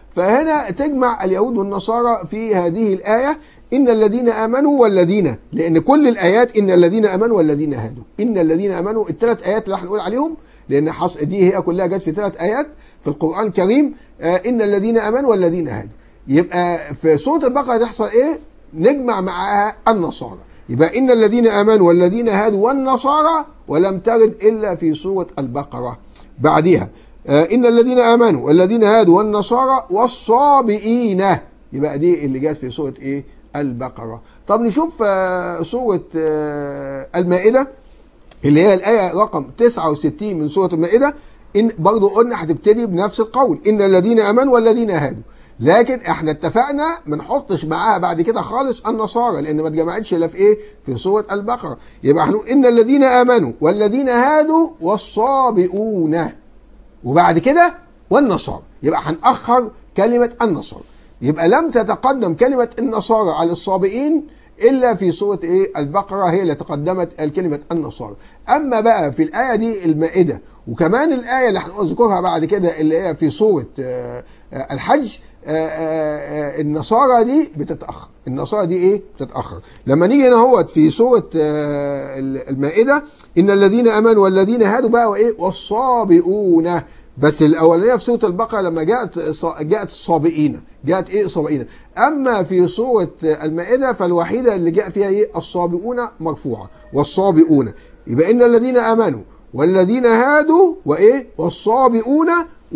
فهنا تجمع اليهود والنصارى في هذه الآية إن الذين آمنوا والذين لأن كل الآيات إن الذين آمنوا والذين هادوا إن الذين آمنوا الثلاث آيات اللي هنقول عليهم لأن حص دي هي كلها جت في ثلاث آيات في القرآن الكريم آه، إن الذين آمنوا والذين هادوا يبقى في سورة البقرة تحصل إيه؟ نجمع معاها النصارى يبقى إن الذين آمنوا والذين هادوا والنصارى ولم ترد إلا في سورة البقرة بعدها آه، إن الذين آمنوا والذين هادوا والنصارى والصابئين يبقى دي اللي جت في سورة إيه؟ البقرة طب نشوف آه، سورة آه، المائدة اللي هي الآية رقم 69 من سورة المائدة إن برضو قلنا هتبتدي بنفس القول إن الذين آمنوا والذين هادوا لكن احنا اتفقنا ما نحطش معاها بعد كده خالص النصارى لان ما اتجمعتش الا في ايه؟ في سوره البقره يبقى احنا نقول ان الذين امنوا والذين هادوا والصابئون وبعد كده والنصارى يبقى هنأخر كلمة النصارى يبقى لم تتقدم كلمة النصارى على الصابئين إلا في سورة إيه البقرة هي اللي تقدمت الكلمة النصارى أما بقى في الآية دي المائدة وكمان الآية اللي هنذكرها بعد كده اللي هي في سورة آه، آه، الحج آه، آه، آه، النصارى دي بتتأخر النصارى دي إيه بتتأخر لما نيجي هنا هوت في سورة آه، المائدة إن الذين آمنوا والذين هادوا بقى وإيه والصابئون بس الاولانيه في سوره البقره لما جاءت جاءت الصابئين جاءت ايه الصابئين اما في سوره المائده فالوحيده اللي جاء فيها ايه الصابئون مرفوعه والصابئون يبقى ان الذين امنوا والذين هادوا وايه والصابئون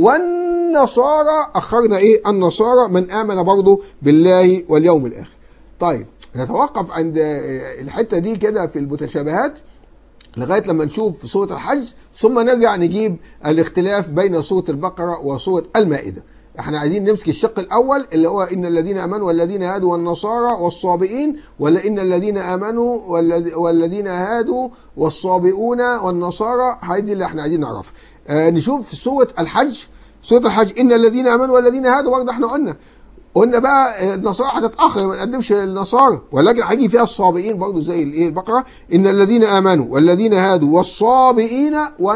والنصارى اخرنا ايه النصارى من امن برضه بالله واليوم الاخر طيب نتوقف عند الحته دي كده في المتشابهات لغايه لما نشوف سوره الحج ثم نرجع نجيب الاختلاف بين سوره البقره وسوره المائده. احنا عايزين نمسك الشق الاول اللي هو ان الذين امنوا والذين هادوا والنصارى والصابئين ولا ان الذين امنوا والذ- والذين هادوا والصابئون والنصارى هاي دي اللي احنا عايزين نعرفها. آه نشوف سوره الحج سوره الحج ان الذين امنوا والذين هادوا برضه احنا قلنا قلنا بقى النصارى هتتاخر ما نقدمش للنصارى ولكن هيجي فيها الصابئين برضو زي الايه البقره ان الذين امنوا والذين هادوا والصابئين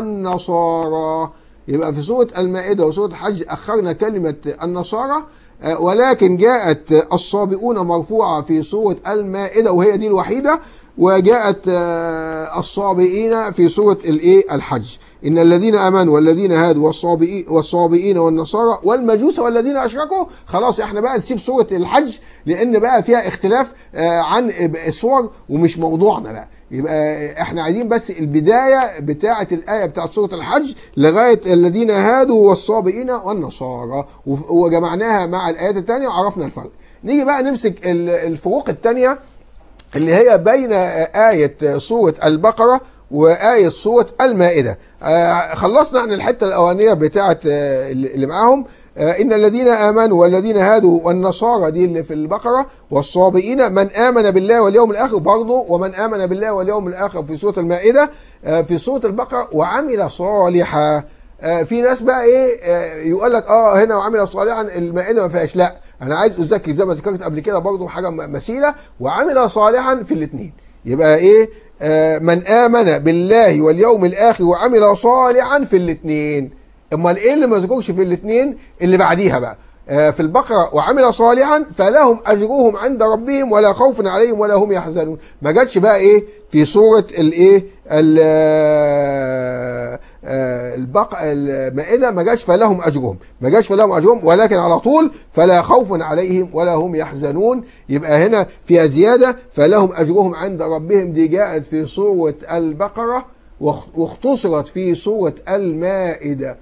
والنصارى يبقى في سوره المائده وسوره الحج اخرنا كلمه النصارى آه، ولكن جاءت الصابئون مرفوعه في سوره المائده وهي دي الوحيده وجاءت آه، الصابئين في سوره الايه الحج ان الذين امنوا والذين هادوا والصابئين والصابئين والنصارى والمجوس والذين اشركوا خلاص احنا بقى نسيب سوره الحج لان بقى فيها اختلاف آه، عن الصور ومش موضوعنا بقى يبقى احنا عايزين بس البدايه بتاعه الايه بتاعه سوره الحج لغايه الذين هادوا والصابئين والنصارى وف- وجمعناها مع الايات الثانيه وعرفنا الفرق نيجي بقى نمسك ال- الفروق الثانيه اللي هي بين آية سورة البقرة وآية سورة المائدة آه، خلصنا عن الحتة الأولانية بتاعة آه، اللي معاهم آه، إن الذين آمنوا والذين هادوا والنصارى دي اللي في البقرة والصابئين من آمن بالله واليوم الآخر برضه ومن آمن بالله واليوم الآخر في سورة المائدة آه، في سورة البقرة وعمل صالحا آه، في ناس بقى ايه آه، يقول لك اه هنا وعمل صالحا المائده ما فيهاش لا انا عايز اذكر زي ما ذكرت قبل كده برضو حاجه م- مثيله وعمل صالحا في الاثنين يبقى ايه آه من امن بالله واليوم الاخر وعمل صالحا في الاثنين امال ايه اللي ما ذكرش في الاثنين اللي بعديها بقى آه، في البقرة وعمل صالحا فلهم أجرهم عند ربهم ولا خوف عليهم ولا هم يحزنون ما جاتش بقى إيه في سورة الإيه ال- آه، آه، البق المائدة ما جاش فلهم أجرهم ما جاش فلهم أجرهم ولكن على طول فلا خوف عليهم ولا هم يحزنون يبقى هنا فيها زيادة فلهم أجرهم عند ربهم دي جاءت في سورة البقرة واخ- واختصرت في سورة المائدة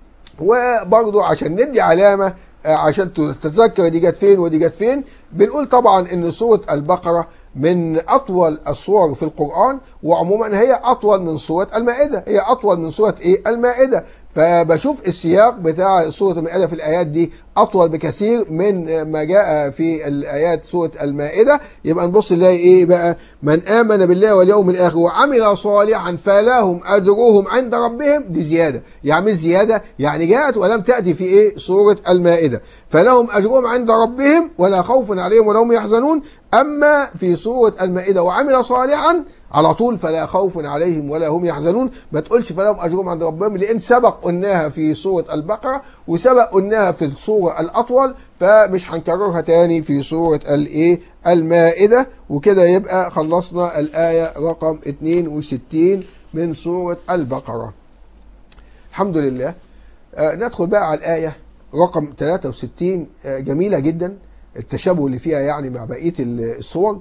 وبرضو عشان ندي علامة آه، عشان تتذكر دي جت فين ودي جت فين بنقول طبعا ان سورة البقرة من اطول السور في القرآن وعموما هي اطول من سورة المائدة هي اطول من سورة ايه المائدة فبشوف السياق بتاع سورة المائدة في الايات دي اطول بكثير من ما جاء في الايات سورة المائدة يبقى نبص نلاقي ايه بقى من امن بالله واليوم الاخر وعمل صالحا فلهم اجرهم عند ربهم دي زيادة يعني مش زيادة يعني جاءت ولم تأتي في ايه سورة المائدة فلهم اجرهم عند ربهم ولا خوف عليهم ولا هم يحزنون اما في سورة المائدة وعمل صالحا على طول فلا خوف عليهم ولا هم يحزنون ما تقولش فلهم اجرهم عند ربهم لان سبق قلناها في سوره البقره وسبق قلناها في السوره الاطول فمش هنكررها تاني في سوره الايه المائده وكده يبقى خلصنا الايه رقم 62 من سوره البقره الحمد لله آه ندخل بقى على الايه رقم 63 آه جميله جدا التشابه اللي فيها يعني مع بقيه الصور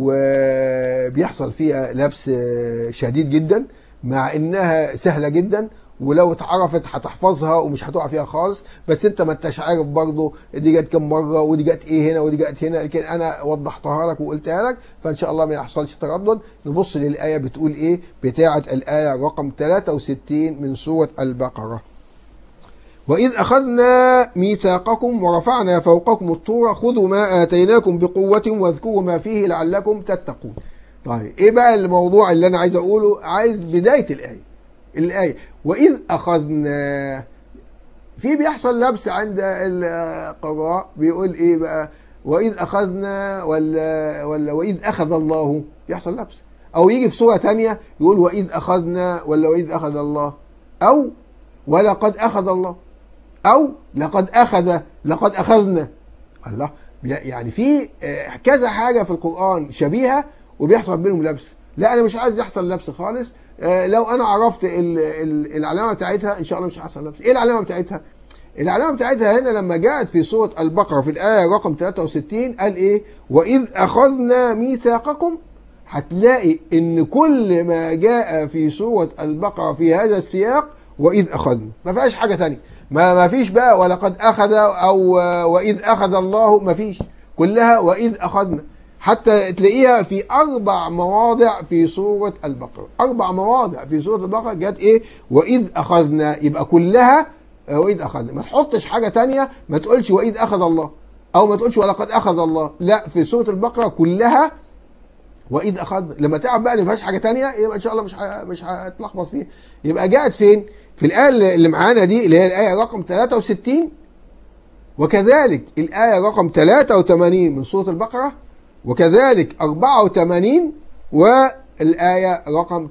وبيحصل فيها لبس شديد جدا مع انها سهله جدا ولو اتعرفت هتحفظها ومش هتقع فيها خالص بس انت ما انتش عارف برضه دي جت كم مره ودي جت ايه هنا ودي جت هنا لكن انا وضحتها لك وقلتها لك فان شاء الله ما يحصلش تردد نبص للايه بتقول ايه بتاعه الايه رقم 63 من سوره البقره وإذ أخذنا ميثاقكم ورفعنا فوقكم الطور خذوا ما آتيناكم بقوة واذكروا ما فيه لعلكم تتقون. طيب إيه بقى الموضوع اللي أنا عايز أقوله؟ عايز بداية الآية. الآية وإذ أخذنا في بيحصل لبس عند القراء بيقول إيه بقى؟ وإذ أخذنا ولا ولا وإذ أخذ الله يحصل لبس. أو يجي في سورة تانية يقول وإذ أخذنا ولا وإذ أخذ الله أو ولقد أخذ الله أو لقد أخذ لقد أخذنا الله يعني في كذا حاجة في القرآن شبيهة وبيحصل بينهم لبس لا أنا مش عايز يحصل لبس خالص لو أنا عرفت العلامة بتاعتها إن شاء الله مش هيحصل لبس إيه العلامة بتاعتها؟ العلامة بتاعتها هنا لما جاءت في سورة البقرة في الآية رقم 63 قال إيه؟ وإذ أخذنا ميثاقكم هتلاقي إن كل ما جاء في سورة البقرة في هذا السياق وإذ أخذنا ما فيهاش حاجة تانية ما ما فيش بقى ولقد أخذ أو وإذ أخذ الله ما فيش كلها وإذ أخذنا حتى تلاقيها في أربع مواضع في سورة البقرة أربع مواضع في سورة البقرة جت إيه وإذ أخذنا يبقى كلها وإذ أخذنا ما تحطش حاجة تانية ما تقولش وإذ أخذ الله أو ما تقولش ولقد أخذ الله لا في سورة البقرة كلها وإذ أخذنا لما تعرف بقى إن ما فيهاش حاجة تانية يبقى إن شاء الله مش ح... مش هتلخبط فيها يبقى جاءت فين؟ في الآية اللي معانا دي اللي هي الآية رقم 63 وكذلك الآية رقم 83 من سورة البقرة وكذلك 84 والآية رقم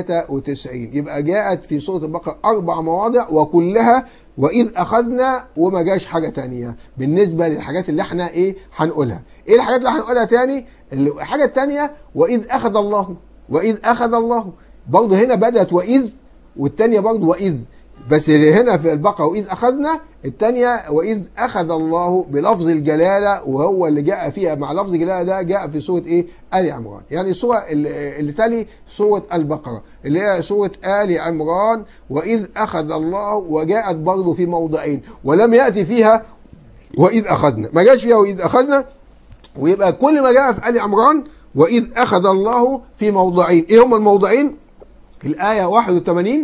93 يبقى جاءت في سورة البقرة أربع مواضع وكلها وإذ أخذنا وما جاش حاجة تانية بالنسبة للحاجات اللي احنا إيه هنقولها إيه الحاجات اللي هنقولها تاني الحاجة التانية وإذ أخذ الله وإذ أخذ الله برضه هنا بدأت وإذ والتانية برضه وإذ بس هنا في البقرة وإذ أخذنا التانية وإذ أخذ الله بلفظ الجلالة وهو اللي جاء فيها مع لفظ الجلالة ده جاء في سورة إيه؟ آل عمران يعني السورة اللي تلي سورة البقرة اللي هي سورة آل عمران وإذ أخذ الله وجاءت برضه في موضعين ولم يأتي فيها وإذ أخذنا ما جاش فيها وإذ أخذنا ويبقى كل ما جاء في آل عمران وإذ أخذ الله في موضعين إيه هم الموضعين؟ الآية 81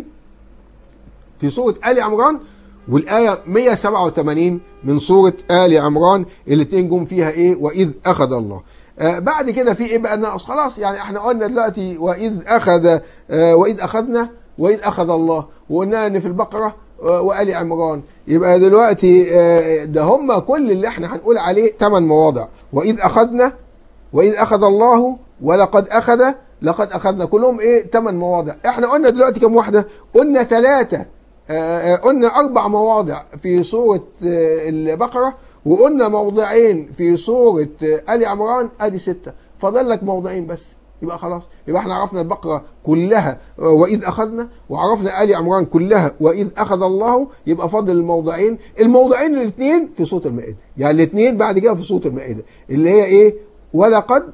في سورة آل عمران والآية 187 من سورة آل عمران الاثنين جم فيها إيه وإذ أخذ الله آه بعد كده في إيه بقى خلاص يعني إحنا قلنا دلوقتي وإذ أخذ آه وإذ أخذنا وإذ أخذ الله وقلنا إن في البقرة آه وآل عمران يبقى دلوقتي آه ده هم كل اللي إحنا هنقول عليه ثمان مواضع وإذ أخذنا وإذ أخذ الله ولقد أخذ لقد أخذنا كلهم إيه ثمان مواضع إحنا قلنا دلوقتي كم واحدة قلنا ثلاثة آه قلنا أربع مواضع في سورة آه البقرة وقلنا موضعين في سورة آه آل عمران أدي ستة فضل لك موضعين بس يبقى خلاص يبقى احنا عرفنا البقرة كلها وإذ أخذنا وعرفنا آل عمران كلها وإذ أخذ الله يبقى فضل الموضعين الموضعين الاثنين في سورة المائدة يعني الاثنين بعد كده في سورة المائدة اللي هي إيه ولقد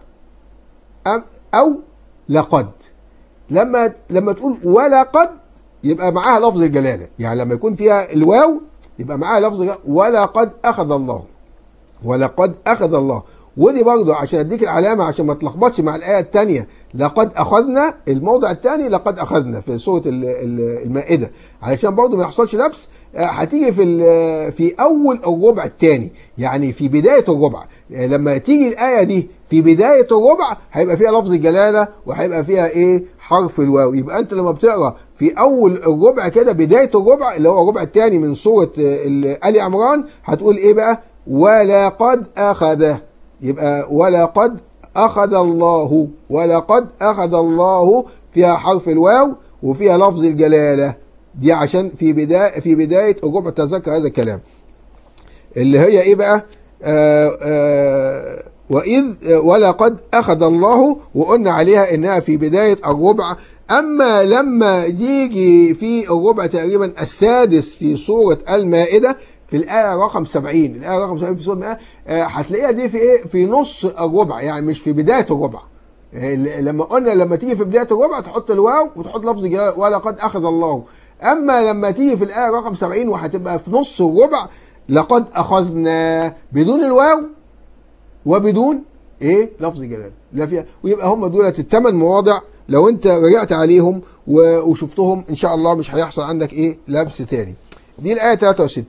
أو لقد لما لما تقول ولقد يبقى معاها لفظ الجلاله يعني لما يكون فيها الواو يبقى معاها لفظ الجلالة ولقد اخذ الله ولقد اخذ الله ودي برضه عشان اديك العلامه عشان ما تلخبطش مع الايه الثانيه لقد اخذنا الموضع الثاني لقد اخذنا في سوره المائده علشان برضه ما يحصلش لبس هتيجي في في اول الربع الثاني يعني في بدايه الربع لما تيجي الايه دي في بدايه الربع هيبقى فيها لفظ الجلاله وهيبقى فيها ايه حرف الواو يبقى انت لما بتقرا في اول الربع كده بدايه الربع اللي هو الربع الثاني من سوره ال عمران هتقول ايه بقى ولقد اخذ يبقى ولقد أخذ الله ولقد أخذ الله فيها حرف الواو وفيها لفظ الجلالة دي عشان في بداية في بداية الربع تذكر هذا الكلام اللي هي ايه بقى آآ آآ وإذ ولقد أخذ الله وقلنا عليها إنها في بداية الربع أما لما يجي في الربع تقريبا السادس في سورة المائدة في الآية رقم 70 الآية رقم 70 في سورة المائدة آه، هتلاقيها دي في إيه في نص الربع يعني مش في بداية الربع آه، لما قلنا لما تيجي في بداية الربع تحط الواو وتحط لفظ جلالة ولقد أخذ الله أما لما تيجي في الآية رقم 70 وهتبقى في نص الربع لقد أخذنا بدون الواو وبدون ايه لفظ جلال لا فيها ويبقى هم دولت الثمان مواضع لو انت رجعت عليهم و- وشفتهم ان شاء الله مش هيحصل عندك ايه لبس تاني دي الايه 63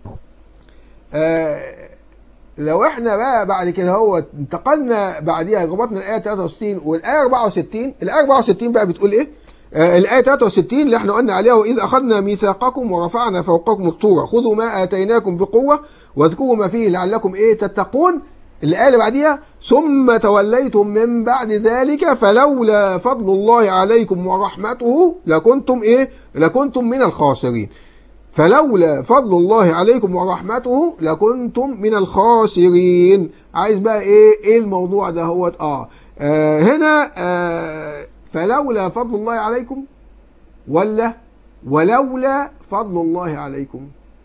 آه لو احنا بقى بعد كده هو انتقلنا بعديها ربطنا الايه 63 والايه 64 الايه 64 بقى بتقول ايه آه الايه 63 اللي احنا قلنا عليها واذ اخذنا ميثاقكم ورفعنا فوقكم الطور خذوا ما اتيناكم بقوه واذكروا ما فيه لعلكم ايه تتقون الآية اللي بعديها ثم توليتم من بعد ذلك فلولا فضل الله عليكم ورحمته لكنتم ايه لكنتم من الخاسرين فلولا فضل الله عليكم ورحمته لكنتم من الخاسرين عايز بقى ايه ايه الموضوع ده هو آه, اه هنا آه فلولا فضل الله عليكم ولا ولولا فضل الله عليكم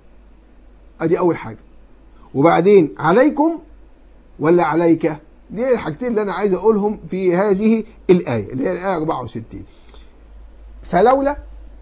ادي اول حاجه وبعدين عليكم ولا عليك دي الحاجتين اللي انا عايز اقولهم في هذه الايه اللي هي الايه 64 فلولا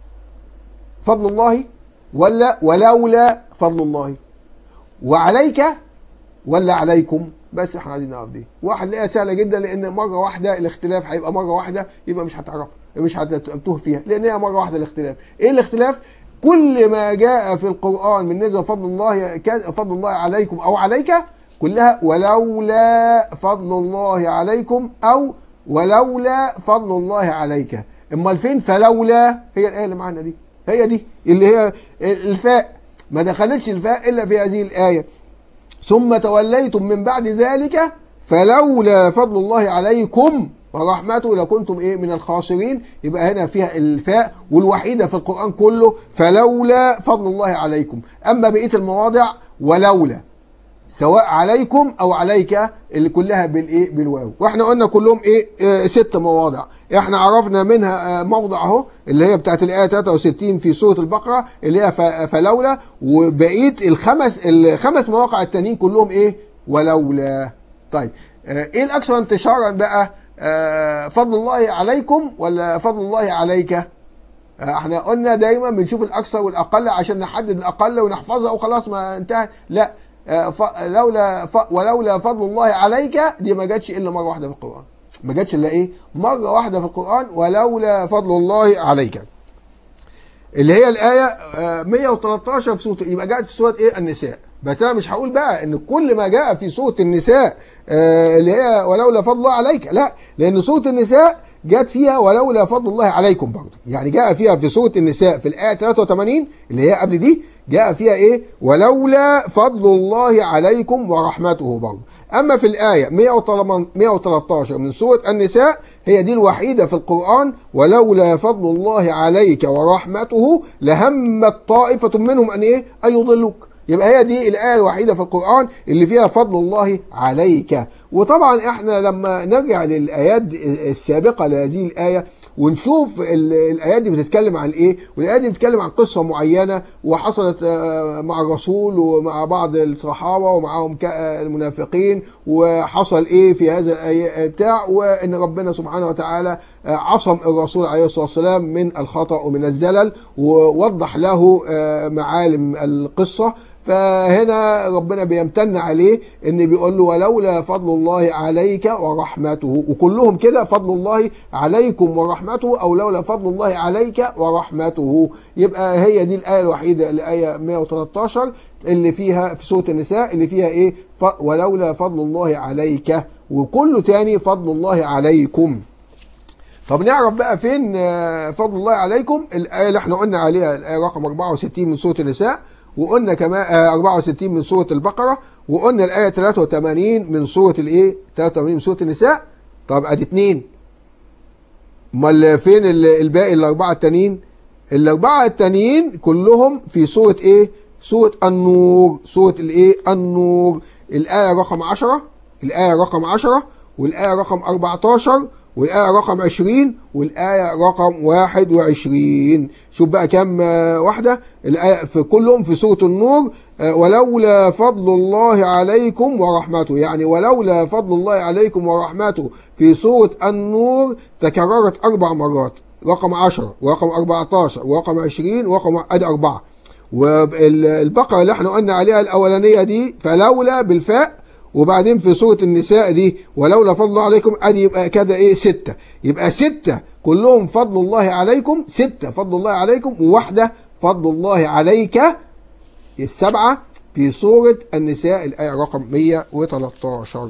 فضل الله ولا ولولا فضل الله وعليك ولا عليكم بس احنا عايزين نعرف دي واحد لقيها سهله جدا لان مره واحده الاختلاف هيبقى مره واحده يبقى مش هتعرفها مش هتتوه فيها لان هي مره واحده الاختلاف ايه الاختلاف كل ما جاء في القران من نزل فضل الله فضل الله عليكم او عليك كلها ولولا فضل الله عليكم او ولولا فضل الله عليك امال فين فلولا هي الايه اللي معانا دي هي دي اللي هي الفاء ما دخلتش الفاء الا في هذه الايه ثم توليتم من بعد ذلك فلولا فضل الله عليكم ورحمته لكنتم ايه من الخاسرين يبقى هنا فيها الفاء والوحيده في القران كله فلولا فضل الله عليكم اما بقيه المواضع ولولا سواء عليكم او عليك اللي كلها بالايه بالواو واحنا قلنا كلهم ايه آه ست مواضع احنا عرفنا منها آه موضع اهو اللي هي بتاعت الايه 63 في سوره البقره اللي هي فلولا وبقيه الخمس الخمس مواقع التانيين كلهم ايه ولولا طيب آه ايه الاكثر انتشارا بقى آه فضل الله عليكم ولا فضل الله عليك احنا قلنا دايما بنشوف الاكثر والاقل عشان نحدد الاقل ونحفظها وخلاص ما انتهى لا لولا ولولا فضل الله عليك دي ما جاتش الا مره واحده في القران ما جاتش الا ايه مره واحده في القران ولولا فضل الله عليك اللي هي الايه 113 في سوره يبقى جاءت في سوره ايه النساء بس انا مش هقول بقى ان كل ما جاء في سوره النساء اللي هي ولولا فضل الله عليك لا لان سوره النساء جاءت فيها ولولا فضل الله عليكم برضه يعني جاء فيها في سوره النساء في الايه 83 اللي هي قبل دي جاء فيها ايه ولولا فضل الله عليكم ورحمته برضه اما في الايه 113 من سوره النساء هي دي الوحيده في القران ولولا فضل الله عليك ورحمته لهمت طائفه منهم ان ايه ان يضلوك يبقى هي دي الآية الوحيدة في القرآن اللي فيها فضل الله عليك وطبعا احنا لما نرجع للآيات السابقة لهذه الآية ونشوف الآيات دي بتتكلم عن إيه والآيات دي بتتكلم عن قصة معينة وحصلت مع الرسول ومع بعض الصحابة ومعهم المنافقين وحصل إيه في هذا الآية بتاع وإن ربنا سبحانه وتعالى عصم الرسول عليه الصلاة والسلام من الخطأ ومن الزلل ووضح له معالم القصة فهنا ربنا بيمتن عليه ان بيقول له ولولا فضل الله عليك ورحمته وكلهم كده فضل الله عليكم ورحمته او لولا فضل الله عليك ورحمته يبقى هي دي الايه الوحيده الايه 113 اللي فيها في سوره النساء اللي فيها ايه ولولا فضل الله عليك وكله تاني فضل الله عليكم طب نعرف بقى فين آه، فضل الله عليكم الآية اللي احنا قلنا عليها الآية رقم 64 من سورة النساء وقلنا كمان آه، 64 من سورة البقرة وقلنا الآية 83 من سورة الايه 83 من سورة النساء طب ادي اتنين امال فين ال- الباقي الاربعة التانيين الاربعة التانيين كلهم في سورة ايه سورة النور سورة الايه النور الآية رقم 10 الآية رقم 10 والآية رقم 14 والآية رقم 20 والآية رقم 21 شوف بقى كام آه، واحدة الآية في كلهم في سورة النور آه، ولولا فضل الله عليكم ورحمته يعني ولولا فضل الله عليكم ورحمته في سورة النور تكررت أربع مرات رقم 10 ورقم 14 ورقم 20 ورقم ادي أربعة والبقرة اللي احنا قلنا عليها الأولانية دي فلولا بالفاء وبعدين في سورة النساء دي ولولا فضل الله عليكم ادي يبقى كده ايه ستة يبقى ستة كلهم فضل الله عليكم ستة فضل الله عليكم وواحدة فضل الله عليك السبعة في سورة النساء الآية رقم 113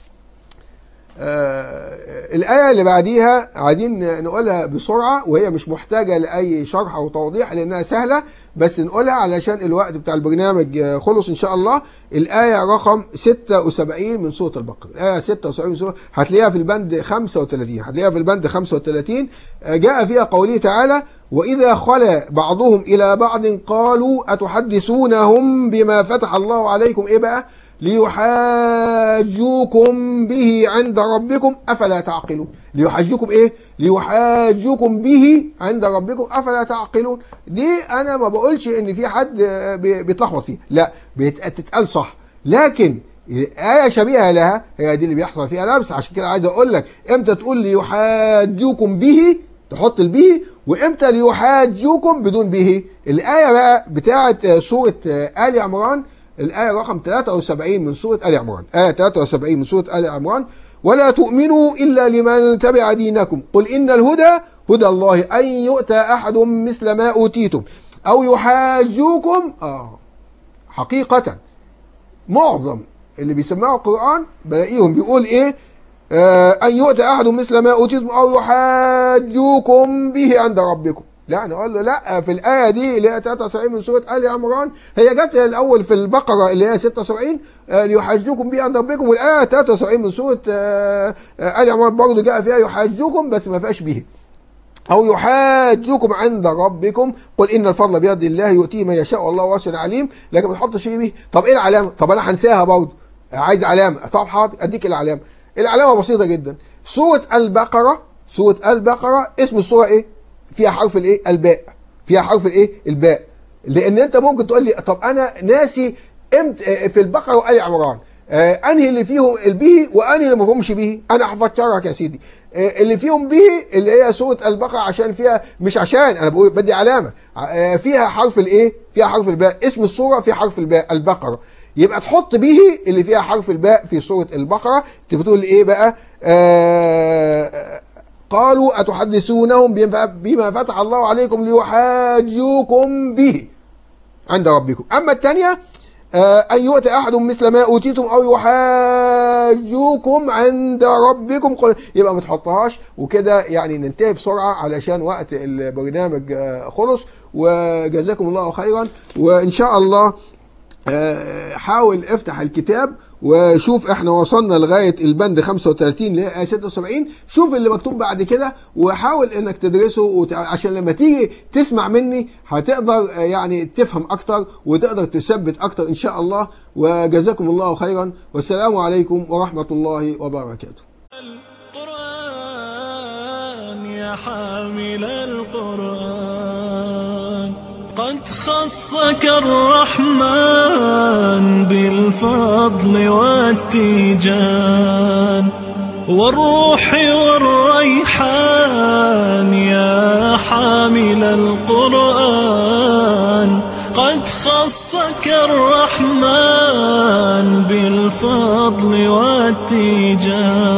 آه الآية اللي بعديها عايزين نقولها بسرعة وهي مش محتاجة لأي شرح أو توضيح لأنها سهلة بس نقولها علشان الوقت بتاع البرنامج آه، خلص إن شاء الله الآية رقم 76 من سورة البقرة الآية 76 من سورة هتلاقيها في البند 35 هتلاقيها في البند 35 آه، جاء فيها قوله تعالى وإذا خلا بعضهم إلى بعض قالوا أتحدثونهم بما فتح الله عليكم إيه بقى ليحاجوكم به عند ربكم افلا تعقلون ليحاجوكم ايه ليحاجوكم به عند ربكم افلا تعقلون دي انا ما بقولش ان في حد آه، بي- بيتلخبط فيها لا بتتقال صح لكن آية شبيهة لها هي دي اللي بيحصل فيها لبس عشان كده عايز أقول لك إمتى تقول ليحاجوكم به تحط البه وإمتى ليحاجوكم بدون به الآية بقى بتاعت آه، سورة آه، آل عمران الآية رقم 73 من سورة آل عمران آية 73 من سورة آل عمران ولا تؤمنوا إلا لمن تبع دينكم قل إن الهدى هدى الله أن يؤتى أحد مثل ما أوتيتم أو يحاجوكم آه حقيقة معظم اللي بيسمعوا القرآن بلاقيهم بيقول إيه آه أن يؤتى أحد مثل ما أوتيتم أو يحاجوكم به عند ربكم لا نقول له لا في الآية دي اللي هي 73 من سورة آل عمران هي جت الأول في البقرة اللي هي 76 آه ليحاجوكم به عند ربكم والآية 73 من سورة آه آه آل عمران برضه جاء فيها يحاجوكم بس ما فيهاش به أو يحاجوكم عند ربكم قل إن الفضل بيد الله يؤتيه من يشاء والله واسع عليم لكن ما تحطش فيه به طب إيه العلامة؟ طب أنا هنساها برضه عايز علامة طب حاضر أديك العلامة العلامة بسيطة جدا سورة البقرة سورة البقرة اسم السورة إيه؟ فيها حرف الإيه؟ الباء فيها حرف الإيه؟ الباء لأن أنت ممكن تقول لي طب أنا ناسي امتى في البقرة وآل عمران آه انهي اللي فيهم البه وانهي اللي ما فيهمش به انا هفكرك يا سيدي آه اللي فيهم به اللي هي سوره البقره عشان فيها مش عشان انا بقول بدي علامه آه فيها حرف الايه فيها حرف الباء اسم السوره فيها حرف الباء البقره يبقى تحط به اللي فيها حرف الباء في سوره البقره انت بتقول ايه بقى آه قالوا اتحدثونهم بما بما فتح الله عليكم ليحاجوكم به عند ربكم اما الثانيه أن يؤتى أحد مثل ما أوتيتم أو يحاجوكم عند ربكم قل يبقى ما تحطهاش وكده يعني ننتهي بسرعة علشان وقت البرنامج آه، خلص وجزاكم الله خيرا وإن شاء الله آه، حاول افتح الكتاب وشوف احنا وصلنا لغايه البند 35 اللي هي آية 76 شوف اللي مكتوب بعد كده وحاول انك تدرسه وت... عشان لما تيجي تسمع مني هتقدر آه، يعني تفهم اكتر وتقدر تثبت اكتر ان شاء الله وجزاكم الله خيرا والسلام عليكم ورحمه الله وبركاته القرآن يا حامل القرآن قد خصك الرحمن بالفضل والتيجان والروح والريحان يا حامل القرآن قد خصك الرحمن بالفضل والتيجان